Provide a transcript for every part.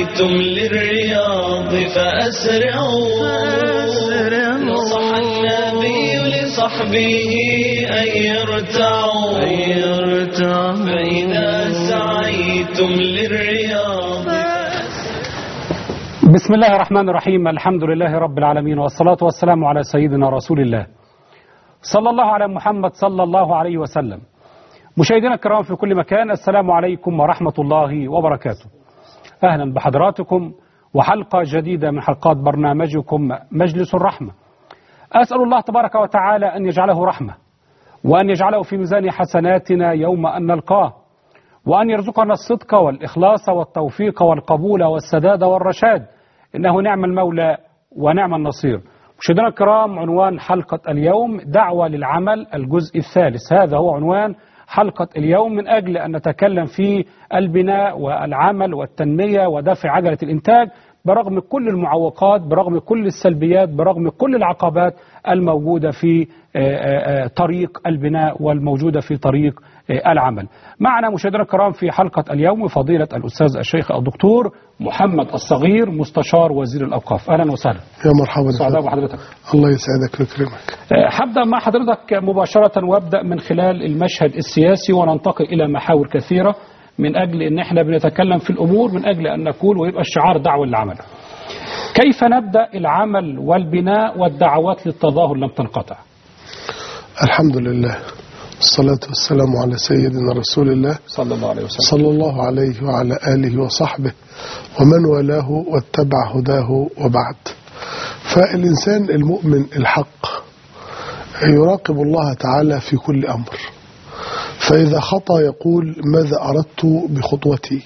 سعيتم للرياض فأسرعوا نصح النبي لصحبه أن يرتعوا فإذا سعيتم للرياض بسم الله الرحمن الرحيم الحمد لله رب العالمين والصلاة والسلام على سيدنا رسول الله صلى الله على محمد صلى الله عليه وسلم مشاهدينا الكرام في كل مكان السلام عليكم ورحمة الله وبركاته أهلا بحضراتكم وحلقة جديدة من حلقات برنامجكم مجلس الرحمة أسأل الله تبارك وتعالى أن يجعله رحمة وأن يجعله في ميزان حسناتنا يوم أن نلقاه وأن يرزقنا الصدق والإخلاص والتوفيق والقبول والسداد والرشاد إنه نعم المولى ونعم النصير مشاهدينا الكرام عنوان حلقة اليوم دعوة للعمل الجزء الثالث هذا هو عنوان حلقة اليوم من أجل أن نتكلم في البناء والعمل والتنمية ودفع عجلة الإنتاج برغم كل المعوقات برغم كل السلبيات برغم كل العقبات الموجودة في طريق البناء والموجودة في طريق العمل معنا مشاهدينا الكرام في حلقة اليوم فضيلة الأستاذ الشيخ الدكتور محمد الصغير مستشار وزير الأوقاف أهلا وسهلا يا مرحبا سعداء بحضرتك الله يسعدك ويكرمك هبدأ مع حضرتك مباشرة وابدأ من خلال المشهد السياسي وننتقل إلى محاور كثيرة من أجل أن احنا بنتكلم في الأمور من أجل أن نقول ويبقى الشعار دعوة للعمل كيف نبدأ العمل والبناء والدعوات للتظاهر لم تنقطع الحمد لله الصلاة والسلام على سيدنا رسول الله صلى الله عليه وسلم صلى الله عليه وعلى آله وصحبه ومن والاه واتبع هداه وبعد فالإنسان المؤمن الحق يراقب الله تعالى في كل أمر فإذا خطأ يقول ماذا أردت بخطوتي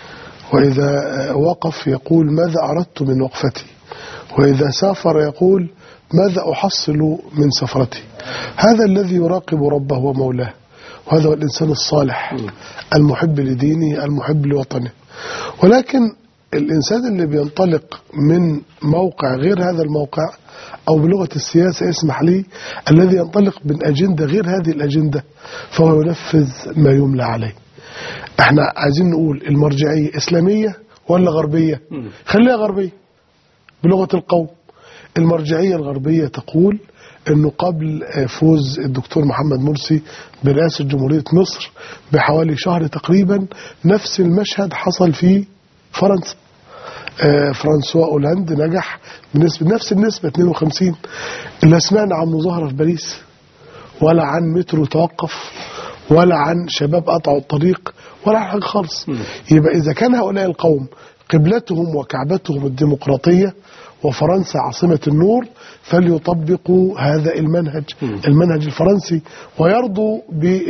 وإذا وقف يقول ماذا أردت من وقفتي وإذا سافر يقول ماذا أحصل من سفرتي هذا الذي يراقب ربه ومولاه وهذا هو الإنسان الصالح المحب لدينه المحب لوطنه ولكن الإنسان اللي بينطلق من موقع غير هذا الموقع أو بلغة السياسة اسمح لي الذي ينطلق من أجندة غير هذه الأجندة فهو ينفذ ما يملى عليه احنا عايزين نقول المرجعية إسلامية ولا غربية خليها غربية بلغة القوم المرجعية الغربية تقول انه قبل فوز الدكتور محمد مرسي برئاسة جمهورية مصر بحوالي شهر تقريبا نفس المشهد حصل في فرنسا فرانسوا أولاند نجح بنسبة نفس النسبة 52 لا سمعنا عن مظاهرة في باريس ولا عن مترو توقف ولا عن شباب قطعوا الطريق ولا عن حاجة خالص يبقى إذا كان هؤلاء القوم قبلتهم وكعبتهم الديمقراطية وفرنسا عاصمة النور فليطبقوا هذا المنهج المنهج الفرنسي ويرضوا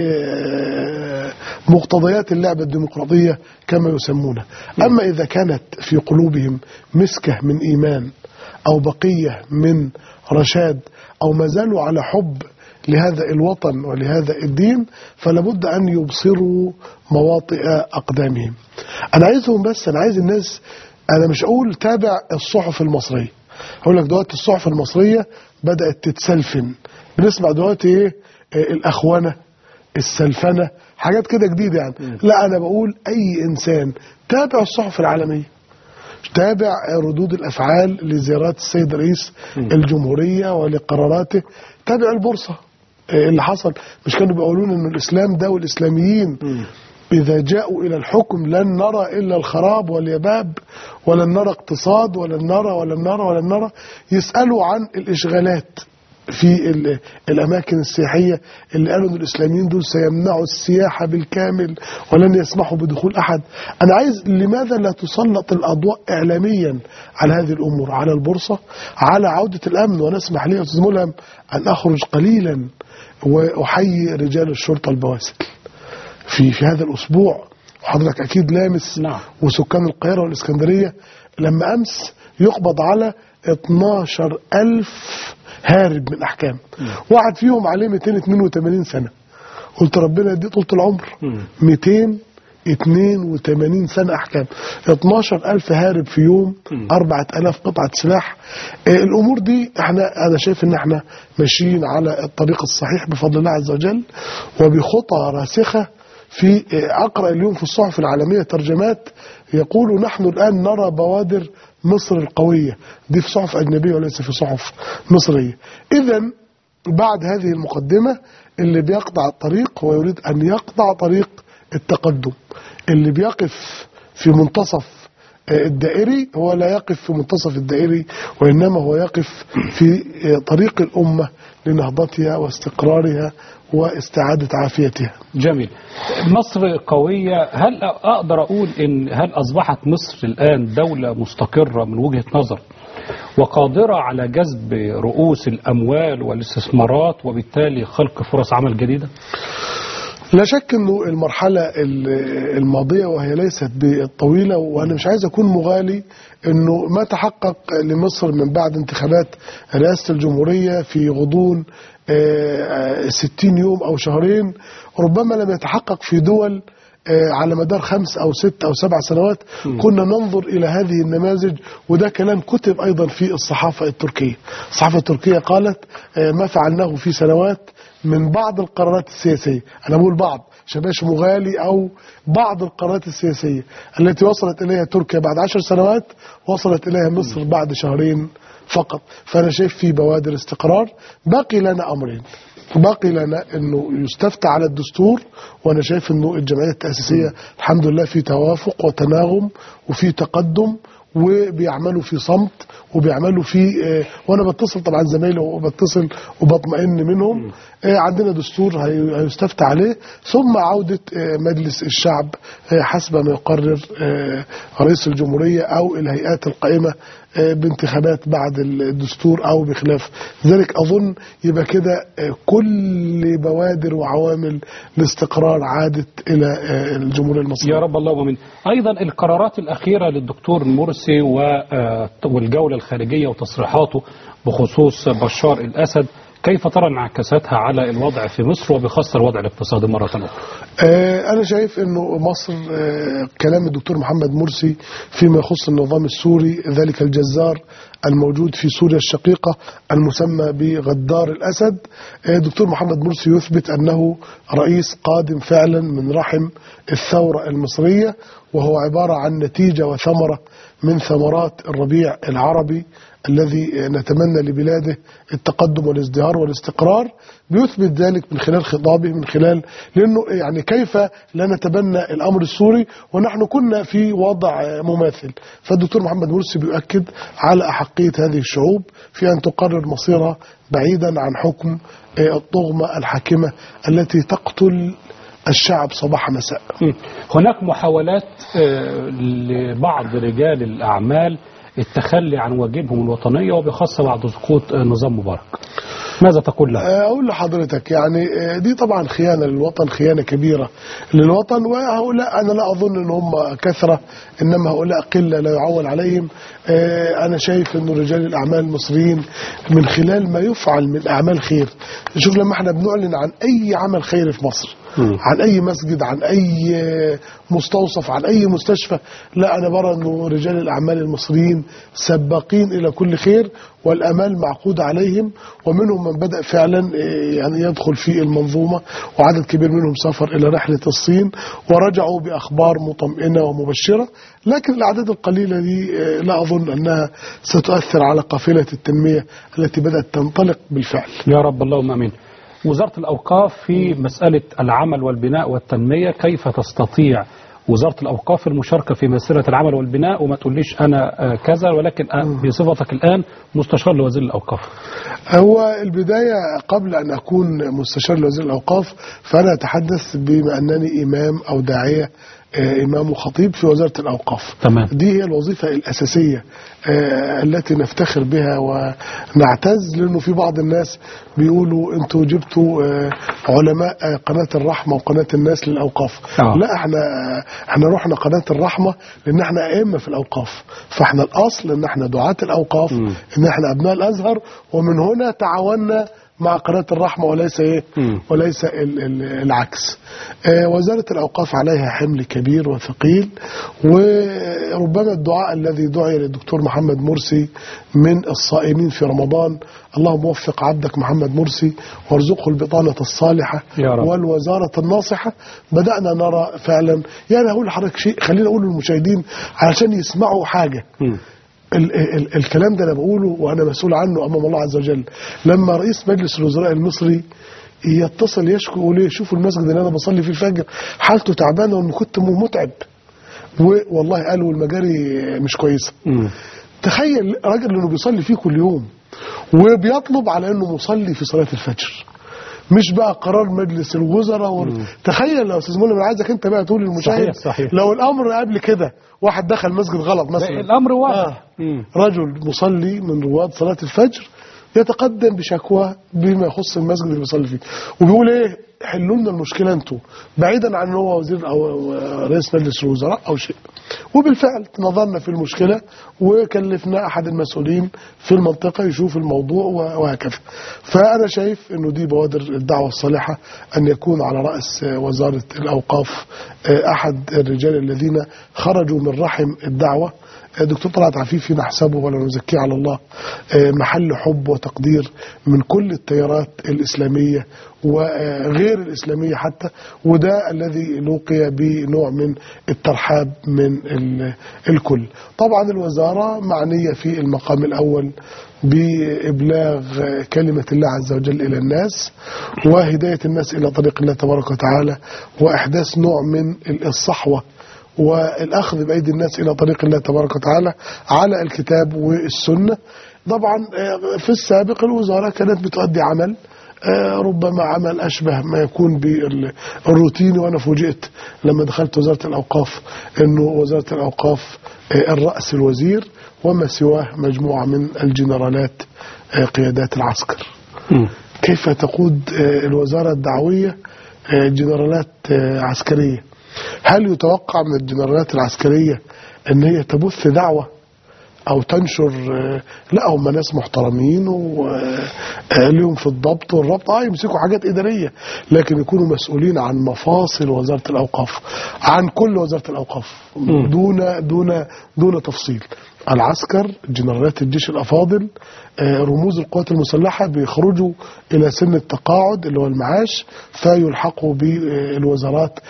بمقتضيات اللعبة الديمقراطية كما يسمونها أما إذا كانت في قلوبهم مسكة من إيمان أو بقية من رشاد أو ما زالوا على حب لهذا الوطن ولهذا الدين فلابد أن يبصروا مواطئ أقدامهم أنا عايزهم بس أنا عايز الناس أنا مش أقول تابع الصحف المصرية هقول لك دلوقتي الصحف المصرية بدأت تتسلفن بنسمع دلوقتي إيه الأخونة السلفنة حاجات كده جديدة يعني لا أنا بقول أي إنسان تابع الصحف العالمية تابع ردود الأفعال لزيارات السيد رئيس الجمهورية ولقراراته تابع البورصة اللي حصل مش كانوا بيقولون ان الاسلام ده والاسلاميين إذا جاءوا إلى الحكم لن نرى إلا الخراب واليباب ولن نرى اقتصاد ولن نرى ولن نرى ولن نرى يسألوا عن الإشغالات في الأماكن السياحية اللي قالوا أن الإسلاميين دول سيمنعوا السياحة بالكامل ولن يسمحوا بدخول أحد أنا عايز لماذا لا تسلط الأضواء إعلاميا على هذه الأمور على البورصة على عودة الأمن ونسمح لي أستاذ ملهم أن أخرج قليلا وأحيي رجال الشرطة البواسل في في هذا الأسبوع وحضرتك أكيد لامس نعم. وسكان القاهرة والإسكندرية لما أمس يقبض على 12 ألف هارب من أحكام واحد فيهم عليه 282 سنة قلت ربنا يديه طولة العمر 282 سنة أحكام 12 ألف هارب في يوم 4000 قطعة سلاح آه، الأمور دي احنا أنا شايف إن احنا ماشيين على الطريق الصحيح بفضل الله عز وجل وبخطى راسخة في آه، أقرأ اليوم في الصحف العالمية ترجمات يقول نحن الآن نرى بوادر مصر القوية دي في صحف أجنبية وليس في صحف مصرية إذا بعد هذه المقدمة اللي بيقطع الطريق هو يريد أن يقطع طريق التقدم اللي بيقف في منتصف الدائري هو لا يقف في منتصف الدائري وإنما هو يقف في طريق الأمة لنهضتها واستقرارها واستعادة عافيتها جميل مصر قوية هل أقدر أقول إن هل أصبحت مصر الآن دولة مستقرة من وجهة نظر وقادرة على جذب رؤوس الأموال والاستثمارات وبالتالي خلق فرص عمل جديدة؟ لا شك انه المرحلة ال- الماضية وهي ليست بالطويلة وانا مش عايز اكون مغالي انه ما تحقق لمصر من بعد انتخابات رئاسة الجمهورية في غضون آه، آه، 60 يوم او شهرين ربما لم يتحقق في دول آه، على مدار خمس او ست او سبع سنوات كنا ننظر الى هذه النماذج وده كلام كتب ايضا في الصحافة التركية الصحافة التركية قالت آه، ما فعلناه في سنوات من بعض القرارات السياسية أنا بقول بعض شباش مغالي أو بعض القرارات السياسية التي وصلت إليها تركيا بعد عشر سنوات وصلت إليها مصر بعد شهرين فقط فأنا شايف في بوادر استقرار باقي لنا أمرين باقي لنا انه يستفتى على الدستور وانا شايف انه الجمعيه التاسيسيه الحمد لله في توافق وتناغم وفي تقدم وبيعملوا في صمت وبيعملوا في آه، وانا بتصل طبعا زمايلي وبتصل وبطمئن منهم آه، عندنا دستور هي- هيستفتى عليه ثم عوده آه، مجلس الشعب آه، حسب ما يقرر آه، رئيس الجمهوريه او الهيئات القائمه آه، بانتخابات بعد الدستور او بخلاف ذلك اظن يبقى كده آه، كل بوادر وعوامل الاستقرار عادت الى آه، الجمهوريه المصريه يا رب اللهم امين ايضا القرارات الاخيره للدكتور مرسي و- آه، والجوله الخارجيه وتصريحاته بخصوص بشار الاسد كيف ترى انعكاساتها على الوضع في مصر وبخاصه الوضع الاقتصادي مره اخرى آه، أنا شايف أنه مصر آه، كلام الدكتور محمد مرسي فيما يخص النظام السوري ذلك الجزار الموجود في سوريا الشقيقة المسمى بغدار الأسد آه، الدكتور محمد مرسي يثبت أنه رئيس قادم فعلا من رحم الثورة المصرية وهو عبارة عن نتيجة وثمرة من ثمرات الربيع العربي الذي نتمنى لبلاده التقدم والازدهار والاستقرار بيثبت ذلك من خلال خطابه من خلال لانه يعني كيف لا نتبنى الامر السوري ونحن كنا في وضع مماثل فالدكتور محمد مرسي بيؤكد على احقيه هذه الشعوب في ان تقرر مصيرها بعيدا عن حكم الطغمه الحاكمه التي تقتل الشعب صباح مساء مم. هناك محاولات آه، لبعض رجال الأعمال التخلي عن واجبهم الوطنية وبخاصة بعد سقوط آه، نظام مبارك ماذا تقول له؟ أقول لحضرتك يعني آه، دي طبعا خيانة للوطن خيانة كبيرة للوطن وهؤلاء أنا لا أظن أن هم كثرة إنما هؤلاء قلة لا يعول عليهم آه، أنا شايف أن رجال الأعمال المصريين من خلال ما يفعل من أعمال خير شوف لما احنا بنعلن عن أي عمل خيري في مصر مم. عن أي مسجد عن أي آه، مستوصف عن أي مستشفى لا أنا برى أنه رجال الأعمال المصريين سباقين إلى كل خير والأمال معقود عليهم ومنهم من بدأ فعلا آه، يعني يدخل في المنظومة وعدد كبير منهم سافر إلى رحلة الصين ورجعوا بأخبار مطمئنة ومبشرة لكن الأعداد القليلة دي آه، لا أظن أنها ستؤثر على قافلة التنمية التي بدأت تنطلق بالفعل يا رب اللهم امين. وزارة الأوقاف في مسألة العمل والبناء والتنمية كيف تستطيع وزارة الأوقاف المشاركة في مسيرة العمل والبناء وما تقوليش أنا آه، كذا ولكن آه، بصفتك الآن مستشار لوزير الأوقاف. هو البداية قبل أن أكون مستشار لوزير الأوقاف فأنا أتحدث بما أنني إمام أو داعية آه، إمام وخطيب في وزارة الأوقاف تمام. دي هي الوظيفة الأساسية آه، التي نفتخر بها ونعتز لأنه في بعض الناس بيقولوا أنتوا جبتوا آه، علماء آه، قناة الرحمة وقناة الناس للأوقاف آه. لا احنا احنا رحنا قناة الرحمة لأن احنا أئمة في الأوقاف فاحنا الأصل أن احنا دعاة الأوقاف مم. ان احنا ابناء الازهر ومن هنا تعاوننا مع قناة الرحمة وليس إيه مم. وليس ال- ال- العكس آه، وزارة الأوقاف عليها حمل كبير وثقيل وربما الدعاء الذي دعي للدكتور محمد مرسي من الصائمين في رمضان اللهم وفق عبدك محمد مرسي وارزقه البطانة الصالحة يا رب. والوزارة الناصحة بدأنا نرى فعلا يعني أقول لحضرتك شيء خلينا أقول للمشاهدين علشان يسمعوا حاجة مم. ال ال الكلام ده انا بقوله وانا مسؤول عنه امام الله عز وجل لما رئيس مجلس الوزراء المصري يتصل يشكو يقول لي شوفوا المسجد اللي انا بصلي فيه الفجر حالته تعبانه وانه كنت متعب والله قالوا المجاري مش كويسه مم. تخيل راجل انه بيصلي فيه كل يوم وبيطلب على انه مصلي في صلاه الفجر مش بقى قرار مجلس الوزراء و... تخيل يا استاذ مولى انا عايزك انت بقى تقول للمشاهد صحيح، صحيح. لو الامر قبل كده واحد دخل مسجد غلط مثلا الامر واضح آه. مم. رجل مصلي من رواد صلاة الفجر يتقدم بشكوى بما يخص المسجد اللي بيصلي فيه وبيقول ايه حلوا لنا المشكله انتوا بعيدا عن ان هو وزير او رئيس مجلس الوزراء او شيء وبالفعل نظرنا في المشكله وكلفنا احد المسؤولين في المنطقه يشوف الموضوع وهكذا فانا شايف انه دي بوادر الدعوه الصالحه ان يكون على راس وزاره الاوقاف احد الرجال الذين خرجوا من رحم الدعوه دكتور طلعت عفيفي نحسبه ولا نزكيه على الله محل حب وتقدير من كل التيارات الإسلامية وغير الإسلامية حتى وده الذي لوقي بنوع من الترحاب من ال- الكل طبعا الوزارة معنية في المقام الأول بإبلاغ كلمة الله عز وجل إلى الناس وهداية الناس إلى طريق الله تبارك وتعالى وإحداث نوع من الصحوة والأخذ بأيدي الناس إلى طريق الله تبارك وتعالى على الكتاب والسنة طبعا آه، في السابق الوزارة كانت بتؤدي عمل آه، ربما عمل أشبه ما يكون بالروتين وأنا فوجئت لما دخلت وزارة الأوقاف أنه وزارة الأوقاف آه، الرأس الوزير وما سواه مجموعة من الجنرالات آه، قيادات العسكر مم. كيف تقود آه، الوزارة الدعوية آه، جنرالات آه، عسكرية هل يتوقع من الجنرالات العسكرية ان هي تبث دعوة او تنشر آه، لا هم ناس محترمين وليهم في الضبط والربط اه يمسكوا حاجات اداريه لكن يكونوا مسؤولين عن مفاصل وزاره الاوقاف عن كل وزاره الاوقاف دون دون دون تفصيل العسكر جنرالات الجيش الافاضل آه، رموز القوات المسلحه بيخرجوا الى سن التقاعد اللي هو المعاش فيلحقوا بالوزارات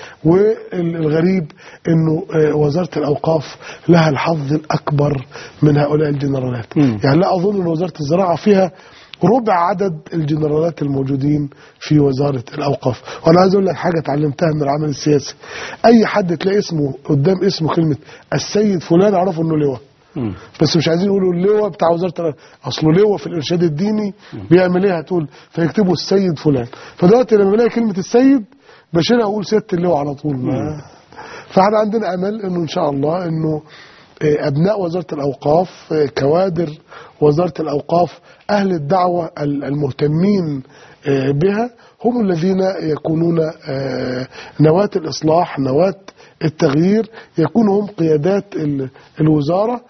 والغريب انه آه، وزاره الاوقاف لها الحظ الاكبر من هؤلاء الجنرالات مم. يعني لا اظن ان وزاره الزراعه فيها ربع عدد الجنرالات الموجودين في وزاره الاوقاف وانا عايز اقول لك حاجه اتعلمتها من العمل السياسي اي حد تلاقي اسمه قدام اسمه كلمه السيد فلان اعرفه انه لواء مم. بس مش عايزين يقولوا اللواء بتاع وزاره الأ- اصله لواء في الارشاد الديني بيعمل ايه هتقول فيكتبوا السيد فلان فدلوقتي لما بلاقي كلمه السيد بشيلها اقول سياده اللواء على طول ما فاحنا عندنا امل انه ان شاء الله انه آه، ابناء وزاره الاوقاف آه، كوادر وزاره الاوقاف اهل الدعوه ال- المهتمين آه، بها هم الذين يكونون آه، نواه الاصلاح نواه التغيير يكونوا هم قيادات ال- الوزاره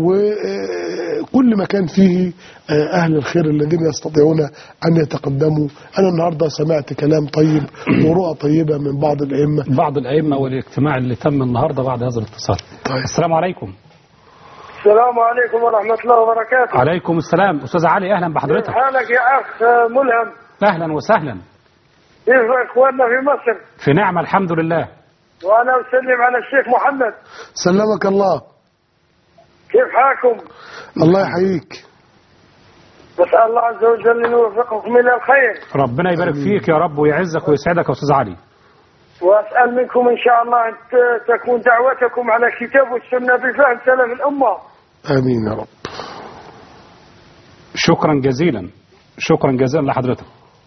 وكل مكان فيه آه، أهل الخير الذين يستطيعون أن يتقدموا أنا النهاردة سمعت كلام طيب ورؤى طيبة من بعض الأئمة بعض الأئمة والاجتماع اللي تم النهاردة بعد هذا الاتصال طيب. السلام عليكم السلام عليكم ورحمة الله وبركاته عليكم السلام أستاذ علي أهلا كيف بحضرتك حالك يا أخ ملهم أهلا وسهلا كيف إخواننا في مصر في نعمة الحمد لله وأنا أسلم على الشيخ محمد سلمك الله كيف حالكم الله يحييك نسأل الله عز وجل أن يوفقكم إلى الخير ربنا يبارك فيك يا رب ويعزك ويسعدك يا أستاذ علي وأسأل منكم إن شاء الله أن ت- تكون دعوتكم على الكتاب والسنة بفهم سلف الأمة آمين يا رب شكرا جزيلا شكرا جزيلا لحضرتك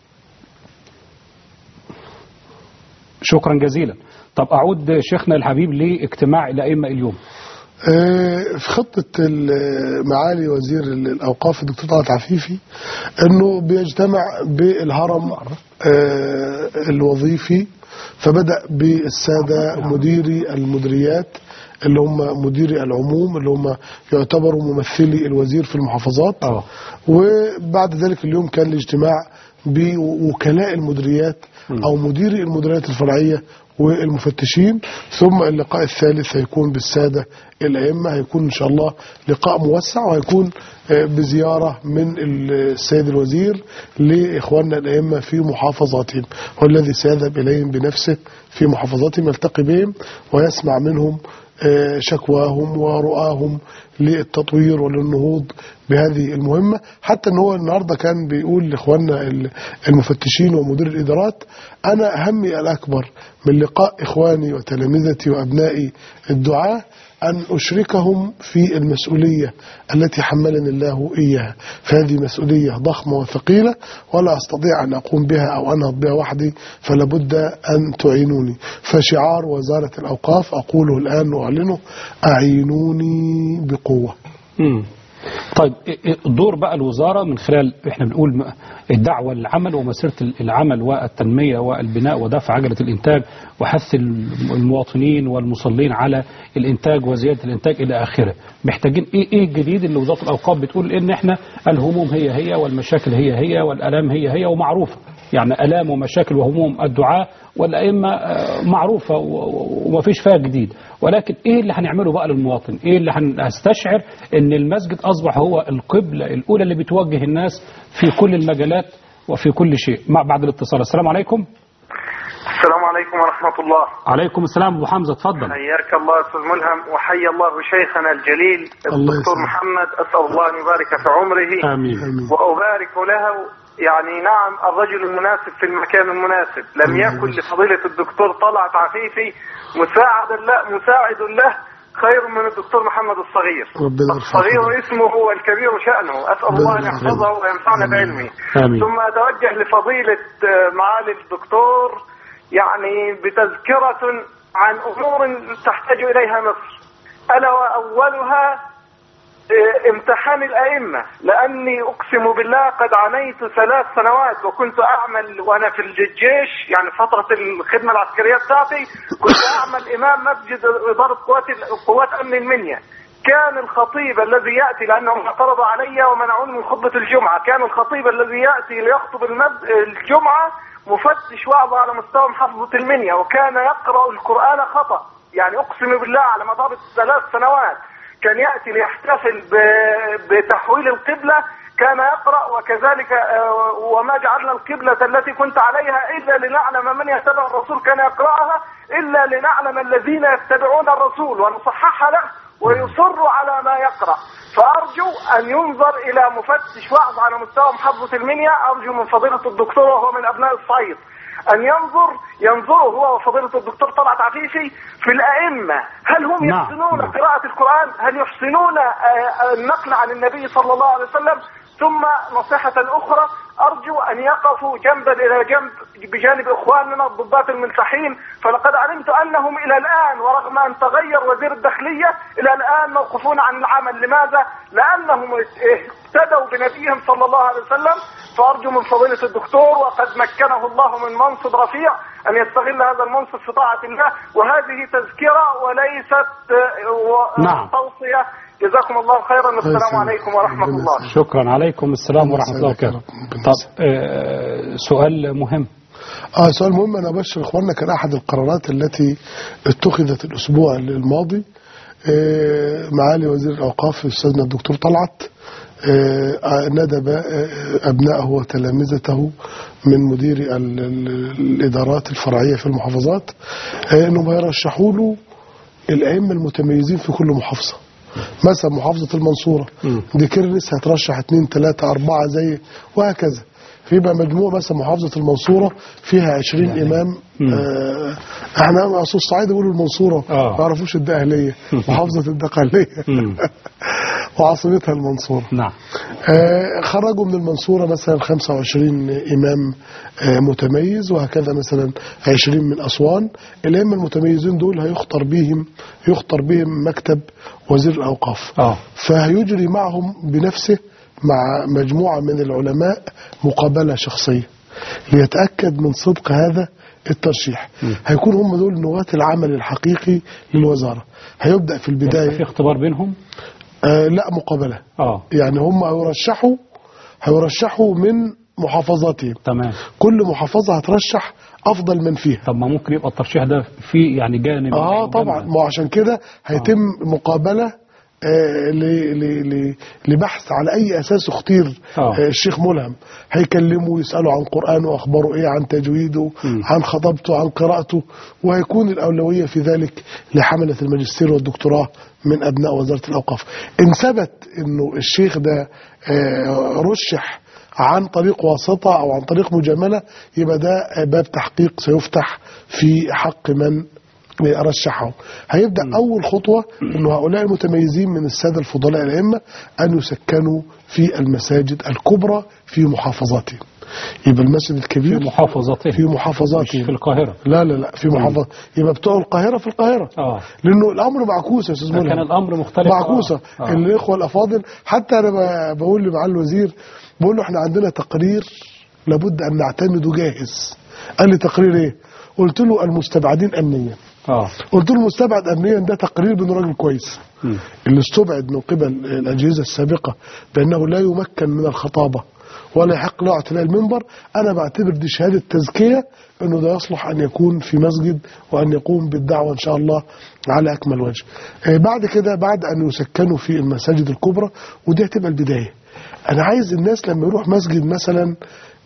شكرا جزيلا طب أعود شيخنا الحبيب لاجتماع الأئمة اليوم آه، في خطة ال- معالي وزير الأوقاف الدكتور طلعت عفيفي أنه بيجتمع بالهرم آه، الوظيفي فبدأ بالسادة مديري المديريات اللي هم مديري العموم اللي هم يعتبروا ممثلي الوزير في المحافظات اه وبعد ذلك اليوم كان الاجتماع بوكلاء المديريات أو مديري المديريات الفرعية والمفتشين ثم اللقاء الثالث هيكون بالسادة الأئمة هيكون إن شاء الله لقاء موسع وهيكون آه، بزيارة من السيد الوزير لإخواننا الأئمة في محافظاتهم والذي سيذهب إليهم بنفسه في محافظاتهم يلتقي بهم ويسمع منهم آه، شكواهم ورؤاهم للتطوير وللنهوض بهذه المهمة حتى ان هو النهاردة كان بيقول لاخواننا ال- المفتشين ومدير الادارات انا همي الاكبر من لقاء اخواني وتلامذتي وابنائي الدعاة أن أشركهم في المسؤولية التي حملني الله إياها فهذه مسؤولية ضخمة وثقيلة ولا أستطيع أن أقوم بها أو أنهض بها وحدي فلا بد أن تعينوني فشعار وزارة الأوقاف أقوله الآن وأعلنه أعينوني بقوة مم. طيب إيه- إيه دور بقى الوزارة من خلال احنا بنقول م- الدعوة للعمل ومسيرة العمل والتنمية والبناء ودفع عجلة الإنتاج وحث المواطنين والمصلين على الإنتاج وزيادة الإنتاج إلى آخره محتاجين إيه إيه الجديد اللي وزارة الأوقاف بتقول إن إحنا الهموم هي هي والمشاكل هي هي والآلام هي هي ومعروفة يعني آلام ومشاكل وهموم الدعاة والأئمة آه، معروفة و- و- ومفيش فيها جديد ولكن إيه اللي هنعمله بقى للمواطن إيه اللي هنستشعر إن المسجد أصبح هو القبلة الأولى اللي بتوجه الناس في كل المجالات وفي كل شيء مع بعد الاتصال السلام عليكم السلام عليكم ورحمة الله عليكم السلام أبو حمزة اتفضل حياك الله أستاذ ملهم وحيا الله شيخنا الجليل الله الدكتور يسلمك. محمد أسأل الله أن يبارك في عمره آمين آمين وأبارك له يعني نعم الرجل المناسب في المكان المناسب لم يكن لفضيلة الدكتور طلعت عفيفي مساعد له مساعد له خير من الدكتور محمد الصغير ربنا يرفعه الصغير اسمه والكبير شأنه أسأل الله أن ربنا يحفظه يرحمه. وينفعنا بعلمه آمين. ثم أتوجه لفضيلة آه، معالي الدكتور يعني بتذكرة عن أمور تحتاج إليها مصر ألا وأولها آه، امتحان الأئمة لأني أقسم بالله قد عانيت ثلاث سنوات وكنت أعمل وأنا في الجيش يعني فترة الخدمة العسكرية بتاعتي كنت أعمل إمام مسجد إدارة قوات قوات أمن المنيا كان الخطيب الذي يأتي لأنهم اعترضوا علي ومنعوني من خطبة الجمعة كان الخطيب الذي يأتي ليخطب المد... الجمعة مفتش وعظ على مستوى محافظة المنيا وكان يقرأ القرآن خطأ يعني أقسم بالله على مدار الثلاث سنوات كان يأتي ليحتفل ب- بتحويل القبلة كان يقرأ وكذلك آه، وما جعلنا القبلة التي كنت عليها إلا لنعلم من يتبع الرسول كان يقرأها إلا لنعلم الذين يتبعون الرسول ونصحح له ويصر على ما يقرأ فأرجو أن ينظر إلى مفتش وعظ على مستوى محافظة المنيا أرجو من فضيلة الدكتور وهو من أبناء الصعيد أن ينظر ينظروا هو وفضيلة الدكتور طلعت عفيفي في الأئمة هل هم نعم. يحسنون نعم. قراءة القرآن هل يحسنون آه، النقل عن النبي صلى الله عليه وسلم ثم نصيحة أخرى أرجو أن يقفوا جنبا إلى جنب بجانب إخواننا الضباط الملتحين فلقد علمت أنهم إلى الآن ورغم أن تغير وزير الداخلية إلى الآن موقوفون عن العمل لماذا؟ لأنهم اهتدوا بنبيهم صلى الله عليه وسلم فأرجو من فضيلة الدكتور وقد مكنه الله من منصب رفيع أن يستغل هذا المنصب في طاعة الله وهذه تذكرة وليست آه، و- نعم. توصية جزاكم الله خيرا والسلام يسلمك. عليكم ورحمة ربنا الله يسلمك. شكرا عليكم السلام ربنا ورحمة الله يسعدك يا وبركاته رب. ربنا طب آه، سؤال مهم اه سؤال مهم انا ابشر اخواننا كان احد القرارات التي اتخذت الاسبوع الماضي آه، معالي وزير الاوقاف استاذنا الدكتور طلعت آه، ندب آه، ابنائه وتلامذته من مدير ال- ال- الادارات الفرعيه في المحافظات آه، انهم يرشحوا له الائمه المتميزين في كل محافظه مثلا محافظه المنصوره مم. دي كرنس هترشح اثنين ثلاثة أربعة زي وهكذا فيبقى مجموع مثلا محافظة المنصورة فيها 20 إمام آه احنا أصل الصعيد يقولوا المنصورة آه. ما يعرفوش الدقهلية محافظة الدقهلية مم. وعاصمتها المنصورة نعم آه، خرجوا من المنصورة مثلا 25 إمام آه، متميز وهكذا مثلا 20 من أسوان الأئمة المتميزين دول هيختار بهم يختار بهم مكتب وزير الأوقاف اه فهيجري معهم بنفسه مع مجموعة من العلماء مقابلة شخصية ليتأكد من صدق هذا الترشيح هيكون هم دول نواة العمل الحقيقي للوزارة هيبدأ في في البداية اختبار بينهم آه لا مقابلة اه يعني هم هيرشحوا هيرشحوا من محافظاتهم تمام كل محافظة هترشح أفضل من فيها طب ما ممكن يبقى الترشيح ده في يعني جانب اه طبعا جانب. ما هو عشان كده هيتم مقابله آه، ل- ل- ل- لبحث على اي اساس اختير آه. آه، الشيخ ملهم هيكلموا يسالوا عن قرانه واخباره ايه عن تجويده مم. عن خطبته عن قراءته وهيكون الاولويه في ذلك لحمله الماجستير والدكتوراه من ابناء وزاره الاوقاف ان ثبت انه الشيخ ده آه، رشح عن طريق واسطه او عن طريق مجامله يبقى ده باب تحقيق سيفتح في حق من رشحه هيبدا اول خطوه انه هؤلاء المتميزين من الساده الفضلاء الائمه ان يسكنوا في المساجد الكبرى في محافظاتهم يبقى المسجد في الكبير محافظته في مش محافظاتهم في القاهرة لا لا لا في محافظه يبقى بتوع القاهره في القاهره اه لانه الامر معكوس يا استاذ كان ملهم الامر مختلف معكوسه آه. آه. الاخوه الافاضل حتى انا ب- بقول لمعالي الوزير بقول له احنا عندنا تقرير لابد ان نعتمده جاهز قال لي تقرير ايه قلت له المستبعدين امنيا اه قلت له مستبعد امنيا ده تقرير بانه راجل كويس مم. اللي استبعد من قبل الاجهزه السابقه بانه لا يمكن من الخطابه ولا يحق له اعتلاء المنبر انا بعتبر دي شهاده تزكيه انه ده يصلح ان يكون في مسجد وان يقوم بالدعوه ان شاء الله على اكمل وجه. آه، بعد كده بعد ان يسكنوا في المساجد الكبرى ودي هتبقى البدايه. انا عايز الناس لما يروح مسجد مثلا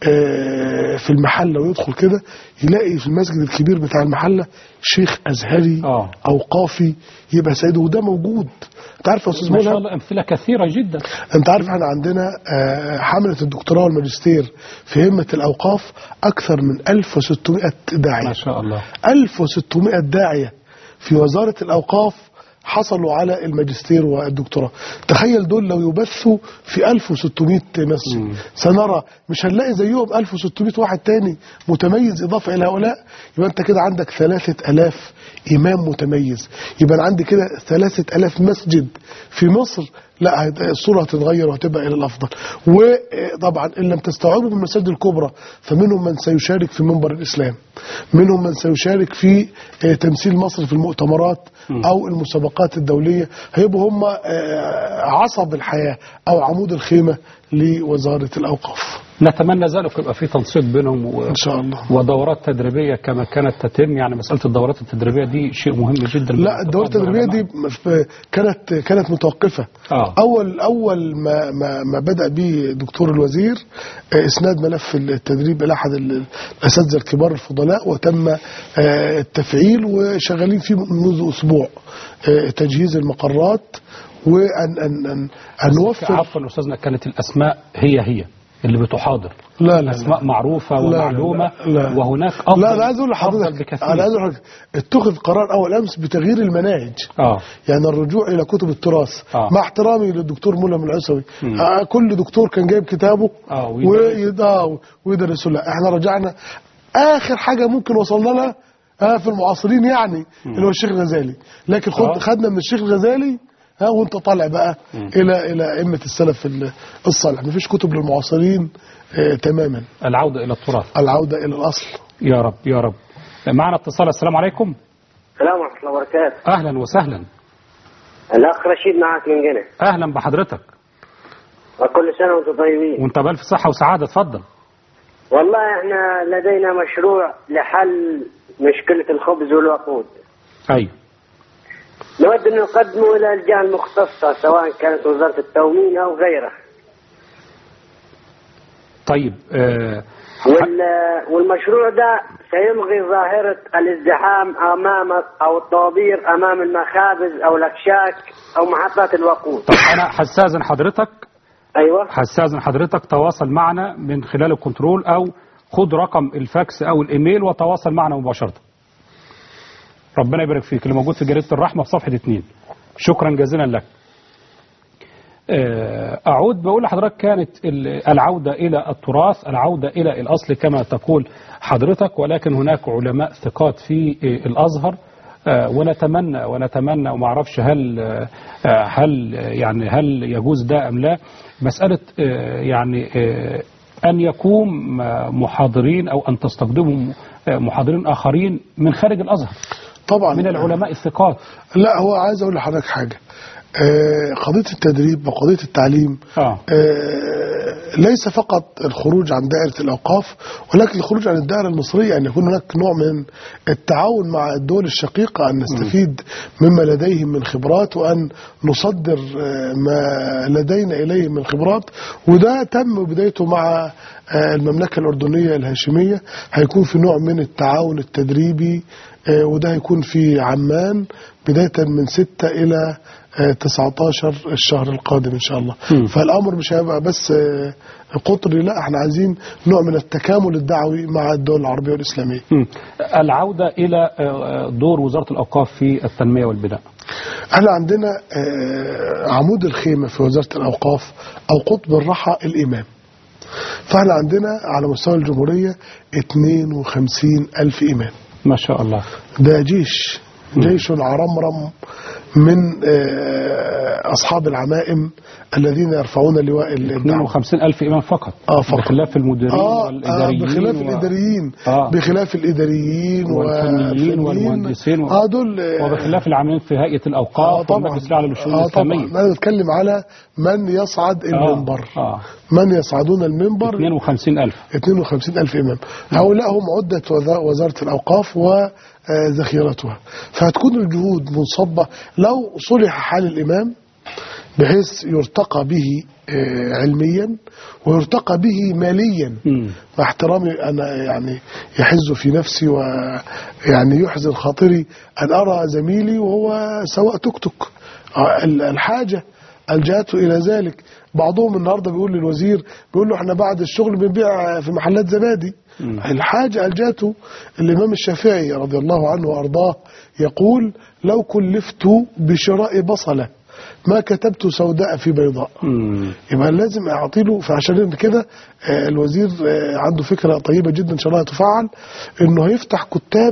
آه، في المحله ويدخل كده يلاقي في المسجد الكبير بتاع المحله شيخ ازهري آه. اوقافي يبقى سيده وده موجود انت عارف يا استاذ ما شاء ملهم الله امثله كثيره جدا انت عارف احنا عندنا آه، حمله الدكتوراه والماجستير في همه الاوقاف اكثر من 1600 داعيه ما شاء الله 1600 داعيه في وزاره الاوقاف حصلوا على الماجستير والدكتوراه تخيل دول لو يبثوا في 1600 مسجد سنرى مش هنلاقي زيهم 1600 واحد تاني متميز إضافة إلى هؤلاء يبقى أنت كده عندك 3000 إمام متميز يبقى أنا عندي كده 3000 مسجد في مصر لا هت- الصورة هتتغير وهتبقى إلى الأفضل وطبعا إن لم تستوعبوا بالمساجد الكبرى فمنهم من سيشارك في منبر الإسلام منهم من سيشارك في آه، تمثيل مصر في المؤتمرات أو المسابقات الدولية هيبقوا هم آه، عصب الحياة أو عمود الخيمة لوزارة الأوقاف نتمنى ذلك يبقى في تنسيق بينهم و... إن شاء الله ودورات تدريبيه كما كانت تتم يعني مساله الدورات التدريبيه دي شيء مهم جدا لا الدورة التدريبية دي م- كانت كانت متوقفة آه. أول أول ما ما, ما بدأ به دكتور الوزير آه، إسناد ملف التدريب إلى أحد ال- الأساتذة الكبار الفضلاء وتم آه، التفعيل وشغالين فيه منذ أسبوع آه، تجهيز المقرات وأن أن أن, أن نوفر عفوا استاذنا كانت الاسماء هي هي اللي بتحاضر لا لا اسماء معروفه لا، ومعلومه لا، لا. وهناك افضل لا انا عايز اقول أفضل لحضرتك بكثير انا عايز اقول لحضرتك اتخذ قرار اول امس بتغيير المناهج اه يعني الرجوع الى كتب التراث آه. مع احترامي للدكتور ملهم العسوي مم. آه كل دكتور كان جايب كتابه آه، ويدرس. ويد- آه، ويدرسه لا احنا رجعنا اخر حاجه ممكن وصلنا لها آه في المعاصرين يعني اللي هو الشيخ الغزالي لكن خد آه. خدنا من الشيخ الغزالي ها وانت طالع بقى الى الى ائمه السلف ال- الصالح مفيش كتب للمعاصرين آه تماما العوده الى التراث العوده الى الاصل يا رب يا رب معنا اتصال السلام عليكم السلام ورحمة الله وبركاته اهلا وسهلا الأخ رشيد معك من جنة اهلا بحضرتك وكل سنة وأنتم طيبين وانت بالف صحه وسعاده اتفضل والله احنا لدينا مشروع لحل مشكلة الخبز والوقود ايوه نود أن نقدمه إلى الجهة المختصة سواء كانت وزارة التومين أو غيرها طيب آه وال والمشروع ده سيلغي ظاهرة الازدحام أمام أو الطوابير أمام المخابز أو الأكشاك أو محطات الوقود طب انا هستاذن حضرتك أيوة هستاذن حضرتك تواصل معنا من خلال الكنترول او خد رقم الفاكس او الايميل وتواصل معنا مباشره ربنا يبارك فيك اللي موجود في جريده الرحمه في صفحه اثنين شكرا جزيلا لك آه، أعود بقول لحضرتك كانت ال- العودة إلى التراث العودة إلى الأصل كما تقول حضرتك ولكن هناك علماء ثقات في آه، الأزهر آه، ونتمنى ونتمنى وما اعرفش هل آه، آه، هل آه، يعني هل يجوز ده ام لا مساله آه، يعني آه، ان يقوم آه، محاضرين او ان تستخدموا آه، محاضرين اخرين من خارج الازهر طبعا من العلماء الثقات لا هو عايز اقول لحضرتك حاجه آه، قضية التدريب وقضية التعليم آه. آه، ليس فقط الخروج عن دائرة الأوقاف ولكن الخروج عن الدائرة المصرية أن يكون هناك نوع من التعاون مع الدول الشقيقة أن نستفيد مما لديهم من خبرات وأن نصدر آه، ما لدينا إليهم من خبرات وده تم بدايته مع آه، المملكة الأردنية الهاشمية هيكون في نوع من التعاون التدريبي آه، وده هيكون في عمان بداية من 6 إلى آه، 19 الشهر القادم إن شاء الله مم. فالأمر مش هيبقى بس آه، قطري لا احنا عايزين نوع من التكامل الدعوي مع الدول العربية والإسلامية مم. العودة إلى آه، دور وزارة الأوقاف في التنمية والبناء احنا عندنا آه، عمود الخيمة في وزارة الأوقاف أو قطب الرحى الإمام فاحنا عندنا على مستوى الجمهورية 52 ألف إمام ما شاء الله ده جيش جيش عرمرم من آه، أصحاب العمائم الذين يرفعون لواء الدعوة 52 ألف إمام فقط آه، فقط. بخلاف المديرين آه, آه والإداريين بخلاف و- الإداريين آه. بخلاف الإداريين والفنيين والفنيين. والمهندسين و- آه دول آه، وبخلاف العاملين في هيئة آه الأوقاف طبعا والمجلس الأعلى للشؤون آه طبعا الإسلامية أنا بتكلم على من يصعد المنبر آه. من يصعدون المنبر 52 ألف 52 ألف إمام هؤلاء هم عدة وزا- وزارة الأوقاف وذخيرتها فهتكون الجهود منصبة لو صلح حال الإمام بحيث يرتقى به آه، علميا ويرتقى به ماليا مم. مع احترامي أنا يعني يحز في نفسي ويعني يحزن خاطري أن أرى زميلي وهو سواء توك توك آه، ال- الحاجة ألجأته إلى ذلك بعضهم النهاردة بيقول للوزير بيقول له احنا بعد الشغل بنبيع في محلات زبادي الحاجة ألجأته الإمام الشافعي رضي الله عنه وأرضاه يقول لو كلفت بشراء بصلة ما كتبت سوداء في بيضاء مم. يبقى لازم اعطي له فعشان كده آه، الوزير آه، عنده فكره طيبه جدا ان شاء الله تفعل انه هيفتح كتاب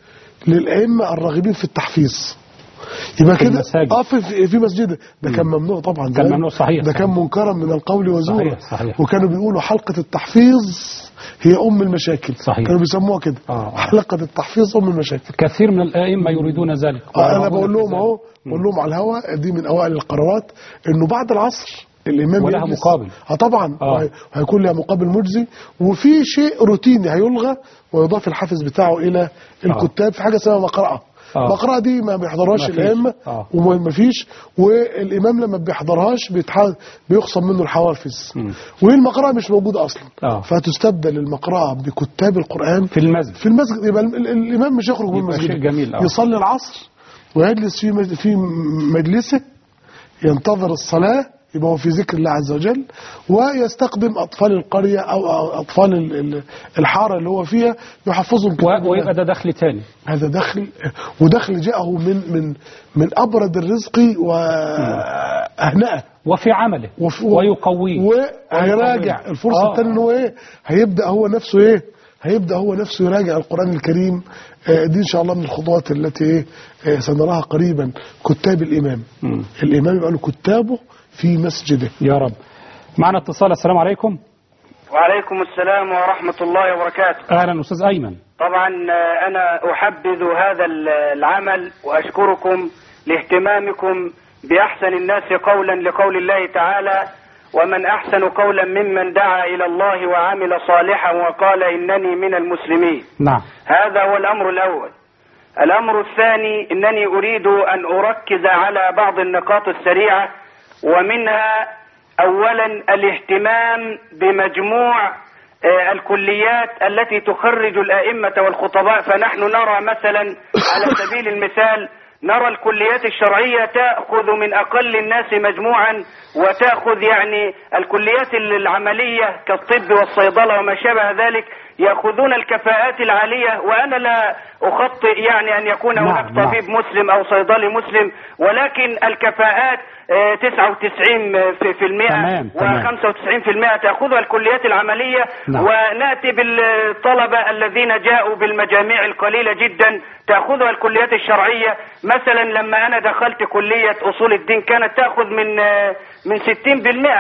للائمه الراغبين في التحفيظ يبقى في كده المساجد. اه في, في- في مسجد ده كان ممنوع طبعا كان زمان. ممنوع صحيح، ده صحيح. كان منكرا من القول وزورا صحيح، صحيح. وكانوا بيقولوا حلقه التحفيظ هي ام المشاكل صحيح. كانوا بيسموها كده آه، آه. حلقه التحفيظ ام المشاكل كثير من الأئمة يريدون ذلك آه، انا ويرغبون بقول في لهم ذلك. اهو بقول لهم على الهواء دي من اوائل القرارات انه بعد العصر الامام ولها يجلس- مقابل. اه طبعا آه. وهي- وهيكون لها مقابل مجزي وفي شيء روتيني هيلغى ويضاف الحافز بتاعه الى الكتاب في حاجه اسمها مقرأة آه. مقرأة دي ما بيحضرهاش مفيش. الائمه آه. وما فيش والامام لما بيحضرهاش بيتح... بيخصم منه الحوافز مم. وهي المقرأة مش موجوده اصلا آه. فتستبدل المقرأة بكتاب القرآن في المسجد في المسجد يبقى ال- ال- الامام مش يخرج من يبقى المسجد شيء جميل، آه. يصلي العصر ويجلس في مج- في مجلسه ينتظر الصلاه يبقى هو في ذكر الله عز وجل ويستقدم اطفال القريه او أو اطفال ال- ال- الحاره اللي هو فيها يحفظهم كتاب و- الله. ويبقى ده دخل تاني هذا دخل ودخل جاءه من من من ابرد الرزق واهنأه وفي عمله وف- ويقويه وهيراجع ويقويه. الفرصة آه. الثانية ان هو ايه هيبدأ هو نفسه ايه هيبدأ هو نفسه يراجع القرآن الكريم آه، دي ان شاء الله من الخطوات التي ايه آه، سنراها قريبا كتاب الامام مم. الامام يبقى له كتابه في مسجده يا رب معنا اتصال السلام عليكم وعليكم السلام ورحمة الله وبركاته أهلا أستاذ أيمن طبعا آه، أنا أحبذ هذا ال- العمل وأشكركم لاهتمامكم بأحسن الناس قولا لقول الله تعالى ومن أحسن قولا ممن دعا إلى الله وعمل صالحا وقال إنني من المسلمين نعم هذا هو الأمر الأول الأمر الثاني أنني أريد أن أركز على بعض النقاط السريعة ومنها أولا الاهتمام بمجموع آه، الكليات التي تخرج الأئمة والخطباء فنحن نرى مثلا على سبيل المثال نرى الكليات الشرعية تأخذ من أقل الناس مجموعا وتأخذ يعني الكليات العملية كالطب والصيدلة وما شابه ذلك يأخذون الكفاءات العالية وأنا لا أخطئ يعني أن يكون نعم، هناك نعم. طبيب مسلم أو صيدلي مسلم ولكن الكفاءات آه، 99 في في المئة تمام، تمام. و95 في المئة تأخذها الكليات العملية نعم. ونأتي بالطلبة الذين جاءوا بالمجاميع القليلة جدا تأخذها الكليات الشرعية مثلا لما أنا دخلت كلية أصول الدين كانت تأخذ من آه، من 60 بالمئة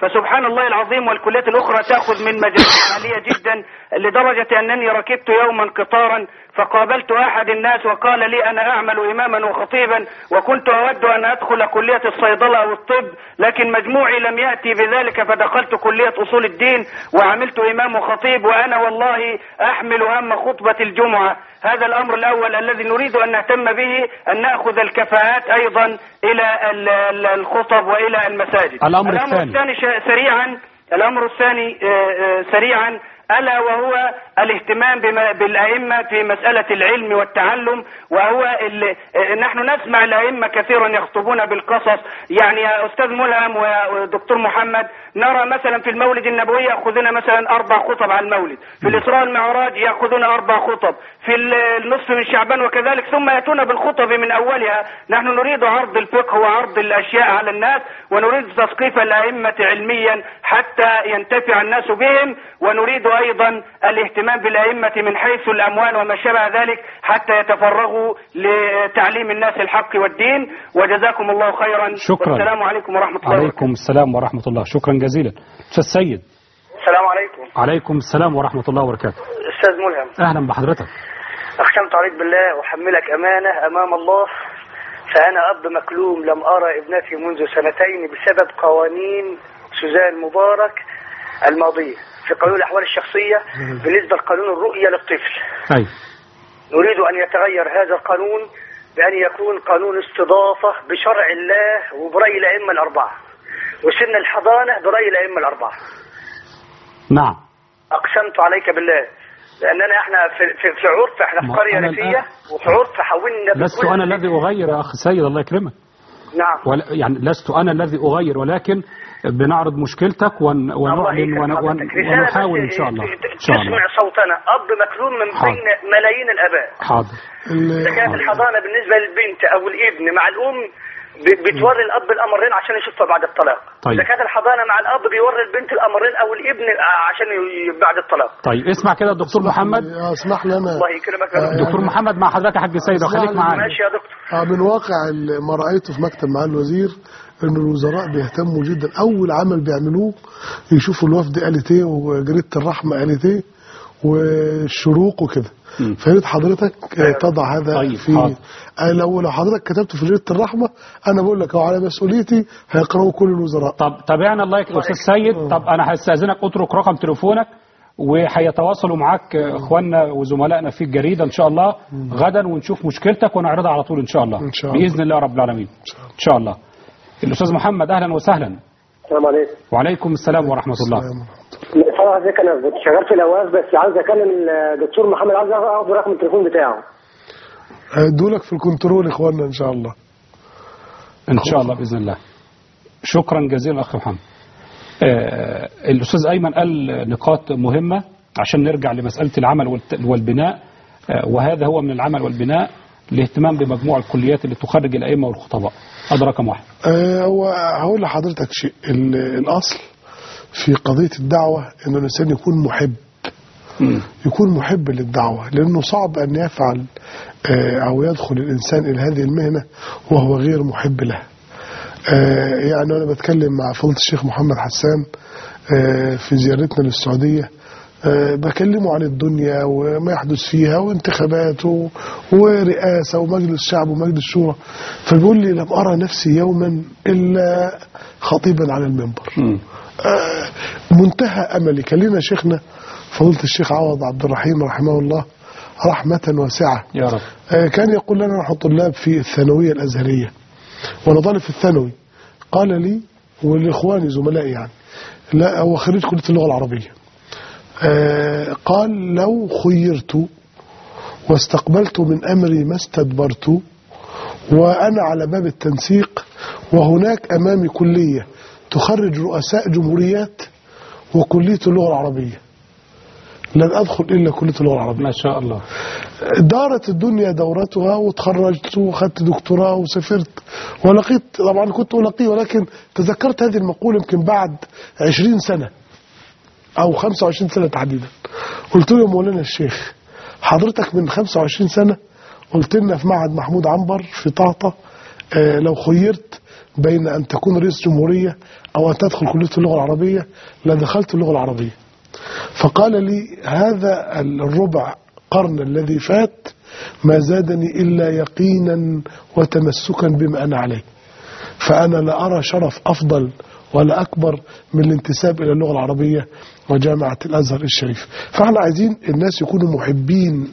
فسبحان الله العظيم والكليات الأخرى تأخذ من مجالس عالية جدا لدرجة أنني ركبت يوما قطارا فقابلت أحد الناس وقال لي أنا أعمل إماما وخطيبا وكنت أود أن أدخل كلية الصيدلة أو الطب لكن مجموعي لم يأتي بذلك فدخلت كلية أصول الدين وعملت إمام وخطيب وأنا والله أحمل هم خطبة الجمعة هذا الأمر الأول الذي نريد أن نهتم به أن نأخذ الكفاءات أيضا إلى ال- ال- الخطب وإلى المساجد الأمر الأمر الثاني. الثاني ش- سريعا الأمر الثاني آه، آه، سريعا ألا وهو الاهتمام بما بالأئمة في مسألة العلم والتعلم وهو ال- آه، نحن نسمع الأئمة كثيرا يخطبون بالقصص يعني يا أستاذ ملهم ويا دكتور محمد نرى مثلا في المولد النبوي يأخذون مثلا أربع خطب على المولد في الإسراء والمعراج يأخذون أربع خطب في ال- النصف من شعبان وكذلك ثم يأتون بالخطب من أولها نحن نريد عرض الفقه وعرض الأشياء على الناس ونريد تثقيف الأئمة علميا حتى ينتفع الناس بهم ونريد أيضا الاهتمام بالأئمة من حيث الأموال وما شابه ذلك حتى يتفرغوا لتعليم الناس الحق والدين وجزاكم الله خيرا شكرا. والسلام عليكم ورحمة الله وبركاته عليكم السلام ورحمة الله شكرا جزيلا أستاذ سيد السلام عليكم عليكم السلام ورحمة الله وبركاته استاذ ملهم أهلا بحضرتك اقسمت عليك بالله واحملك امانه امام الله فانا اب مكلوم لم ارى ابنتي منذ سنتين بسبب قوانين سوزان مبارك الماضيه في قانون الاحوال الشخصيه بالنسبه لقانون الرؤيه للطفل أي نريد ان يتغير هذا القانون بان يكون قانون استضافه بشرع الله وبراي الائمه الاربعه وسن الحضانه براي الائمه الاربعه نعم اقسمت عليك بالله لاننا احنا في في, في عرف احنا في ما قريه أنا ريفيه الآن- وفي عرف حاولنا لست بكل- أنا الذي أغير يا أخ سيد الله يكرمك نعم ولا يعني لست أنا الذي أغير ولكن بنعرض مشكلتك ون الله ونعلن يكرم ون ون حضرتك. رسالة ونحاول بس إن شاء الله ت- إن شاء الله تسمع صوتنا أب مكلوم من حاضر. بين ملايين الآباء حاضر ال- إذا كانت الحضانة بالنسبة للبنت أو الابن مع الأم ب- بتوري الأب الأمرين عشان يشوفها بعد الطلاق طيب. إذا كانت الحضانة مع الأب بيوري البنت الأمرين أو الابن عشان ي- بعد الطلاق طيب اسمع كده يا دكتور محمد آه، اسمح لي انا الله يكرمك يا آه، دكتور. دكتور محمد مع حضرتك يا حاج سيد وخليك يعني معانا ماشي يا دكتور آه، من واقع ال- ما رأيته في مكتب معالي الوزير ان الوزراء بيهتموا جدا اول عمل بيعملوه يشوفوا الوفد قالت ايه وجريدة الرحمة قالت ايه والشروق وكده مم. فياريت حضرتك آه، تضع هذا طيب، في حاضر. آه، لو لو حضرتك كتبت في جريدة الرحمة انا بقول لك هو على مسؤوليتي هيقرأوا كل الوزراء طب تابعنا الله يك... استاذ سيد طب انا هستاذنك اترك رقم تليفونك وهيتواصلوا معاك اخواننا وزملائنا في الجريده ان شاء الله غدا ونشوف مشكلتك ونعرضها على طول ان شاء الله إن شاء الله. باذن الله رب العالمين ان شاء الله الاستاذ محمد اهلا وسهلا السلام عليكم وعليكم السلام ورحمه الله طبعا ازيك انا كنت شغال في الاواز بس عاوز اكلم الدكتور محمد عاوز اخد رقم التليفون بتاعه هيدولك في الكنترول اخواننا ان شاء الله ان شاء الله باذن الله شكرا جزيلا اخ محمد آه الاستاذ ايمن قال نقاط مهمه عشان نرجع لمساله العمل والت- والبناء آه وهذا هو من العمل والبناء الاهتمام بمجموع الكليات اللي تخرج الائمه والخطباء هذا رقم واحد آه، هو هقول لحضرتك شيء ال- الأصل في قضية الدعوة إن الإنسان يكون محب يكون محب للدعوة لأنه صعب أن يفعل آه، أو يدخل الإنسان إلى هذه المهنة وهو غير محب لها آه، يعني أنا بتكلم مع فضيلة الشيخ محمد حسان آه، في زيارتنا للسعودية آه، بكلمه عن الدنيا وما يحدث فيها وانتخابات و- ورئاسة ومجلس شعب ومجلس شورى فبيقول لي لم أرى نفسي يوما إلا خطيبا على المنبر آه، منتهى أملي كان لنا شيخنا فضيلة الشيخ عوض عبد الرحيم رحمه الله رحمة واسعة يا رب آه، كان يقول لنا نحن طلاب في الثانوية الأزهرية وأنا طالب في الثانوي قال لي ولإخواني زملائي يعني لا هو خريج كلية اللغة العربية آه، قال لو خيرت واستقبلت من أمري ما استدبرت وأنا على باب التنسيق وهناك أمامي كلية تخرج رؤساء جمهوريات وكلية اللغة العربية لن أدخل إلا كلية اللغة العربية ما شاء الله دارت الدنيا دورتها وتخرجت وخدت دكتوراه وسافرت ولقيت طبعا كنت ألاقيه ولكن تذكرت هذه المقولة يمكن بعد 20 سنة أو 25 سنة تحديدا قلت له يا مولانا الشيخ حضرتك من 25 سنة قلت لنا في معهد محمود عنبر في طهطة آه، لو خيرت بين أن تكون رئيس جمهورية أو أن تدخل كلية اللغة العربية لدخلت اللغة العربية فقال لي هذا الربع قرن الذي فات ما زادني إلا يقينا وتمسكا بما أنا عليه فأنا لا أرى شرف أفضل ولا أكبر من الانتساب إلى اللغة العربية وجامعة الأزهر الشريف فاحنا عايزين الناس يكونوا محبين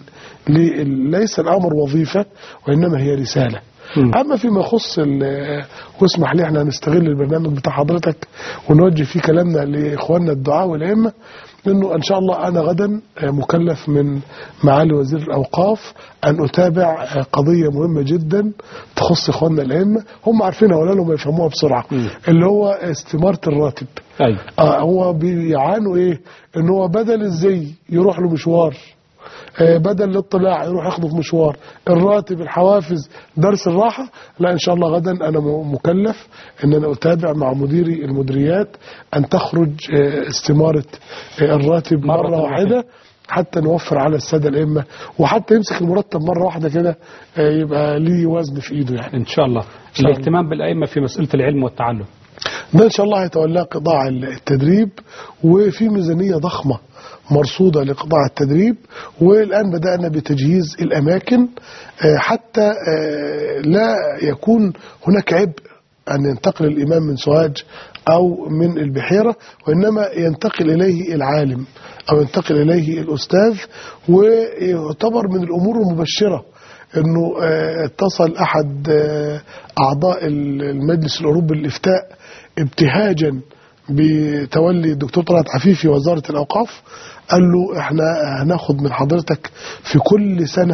ل- ليس الأمر وظيفة وإنما هي رسالة مم. أما فيما يخص ال- واسمح لي احنا هنستغل البرنامج بتاع حضرتك ونوجه فيه كلامنا لإخواننا الدعاء والأئمة انه ان شاء الله انا غدا مكلف من معالي وزير الاوقاف ان اتابع قضيه مهمه جدا تخص اخواننا الائمه هم عارفينها ولا لهم يفهموها بسرعه مم. اللي هو استماره الراتب أيوة آه هو بيعانوا ايه ان هو بدل الزي يروح له مشوار آه بدل الاطلاع يروح ياخده في مشوار الراتب الحوافز درس الراحة لا ان شاء الله غدا انا م- مكلف ان انا اتابع مع مديري المديريات ان تخرج آه استمارة آه الراتب مرة مرة, واحدة حتى نوفر على السادة الأئمة وحتى يمسك المرتب مرة واحدة كده آه، يبقى ليه وزن في ايده يعني إن شاء الله شاء الله. الاهتمام بالأئمة في مسألة العلم والتعلم ده ان شاء الله هيتولاه قطاع التدريب وفي ميزانيه ضخمه مرصوده لقطاع التدريب والان بدانا بتجهيز الاماكن آه، حتى آه، لا يكون هناك عبء ان ينتقل الامام من سوهاج او من البحيره وانما ينتقل اليه العالم او ينتقل اليه الاستاذ ويعتبر من الامور المبشره انه آه، اتصل احد آه، اعضاء المجلس الاوروبي للافتاء ابتهاجا بتولي الدكتور طلعت عفيفي وزاره الاوقاف قال له احنا هناخد من حضرتك في كل سنه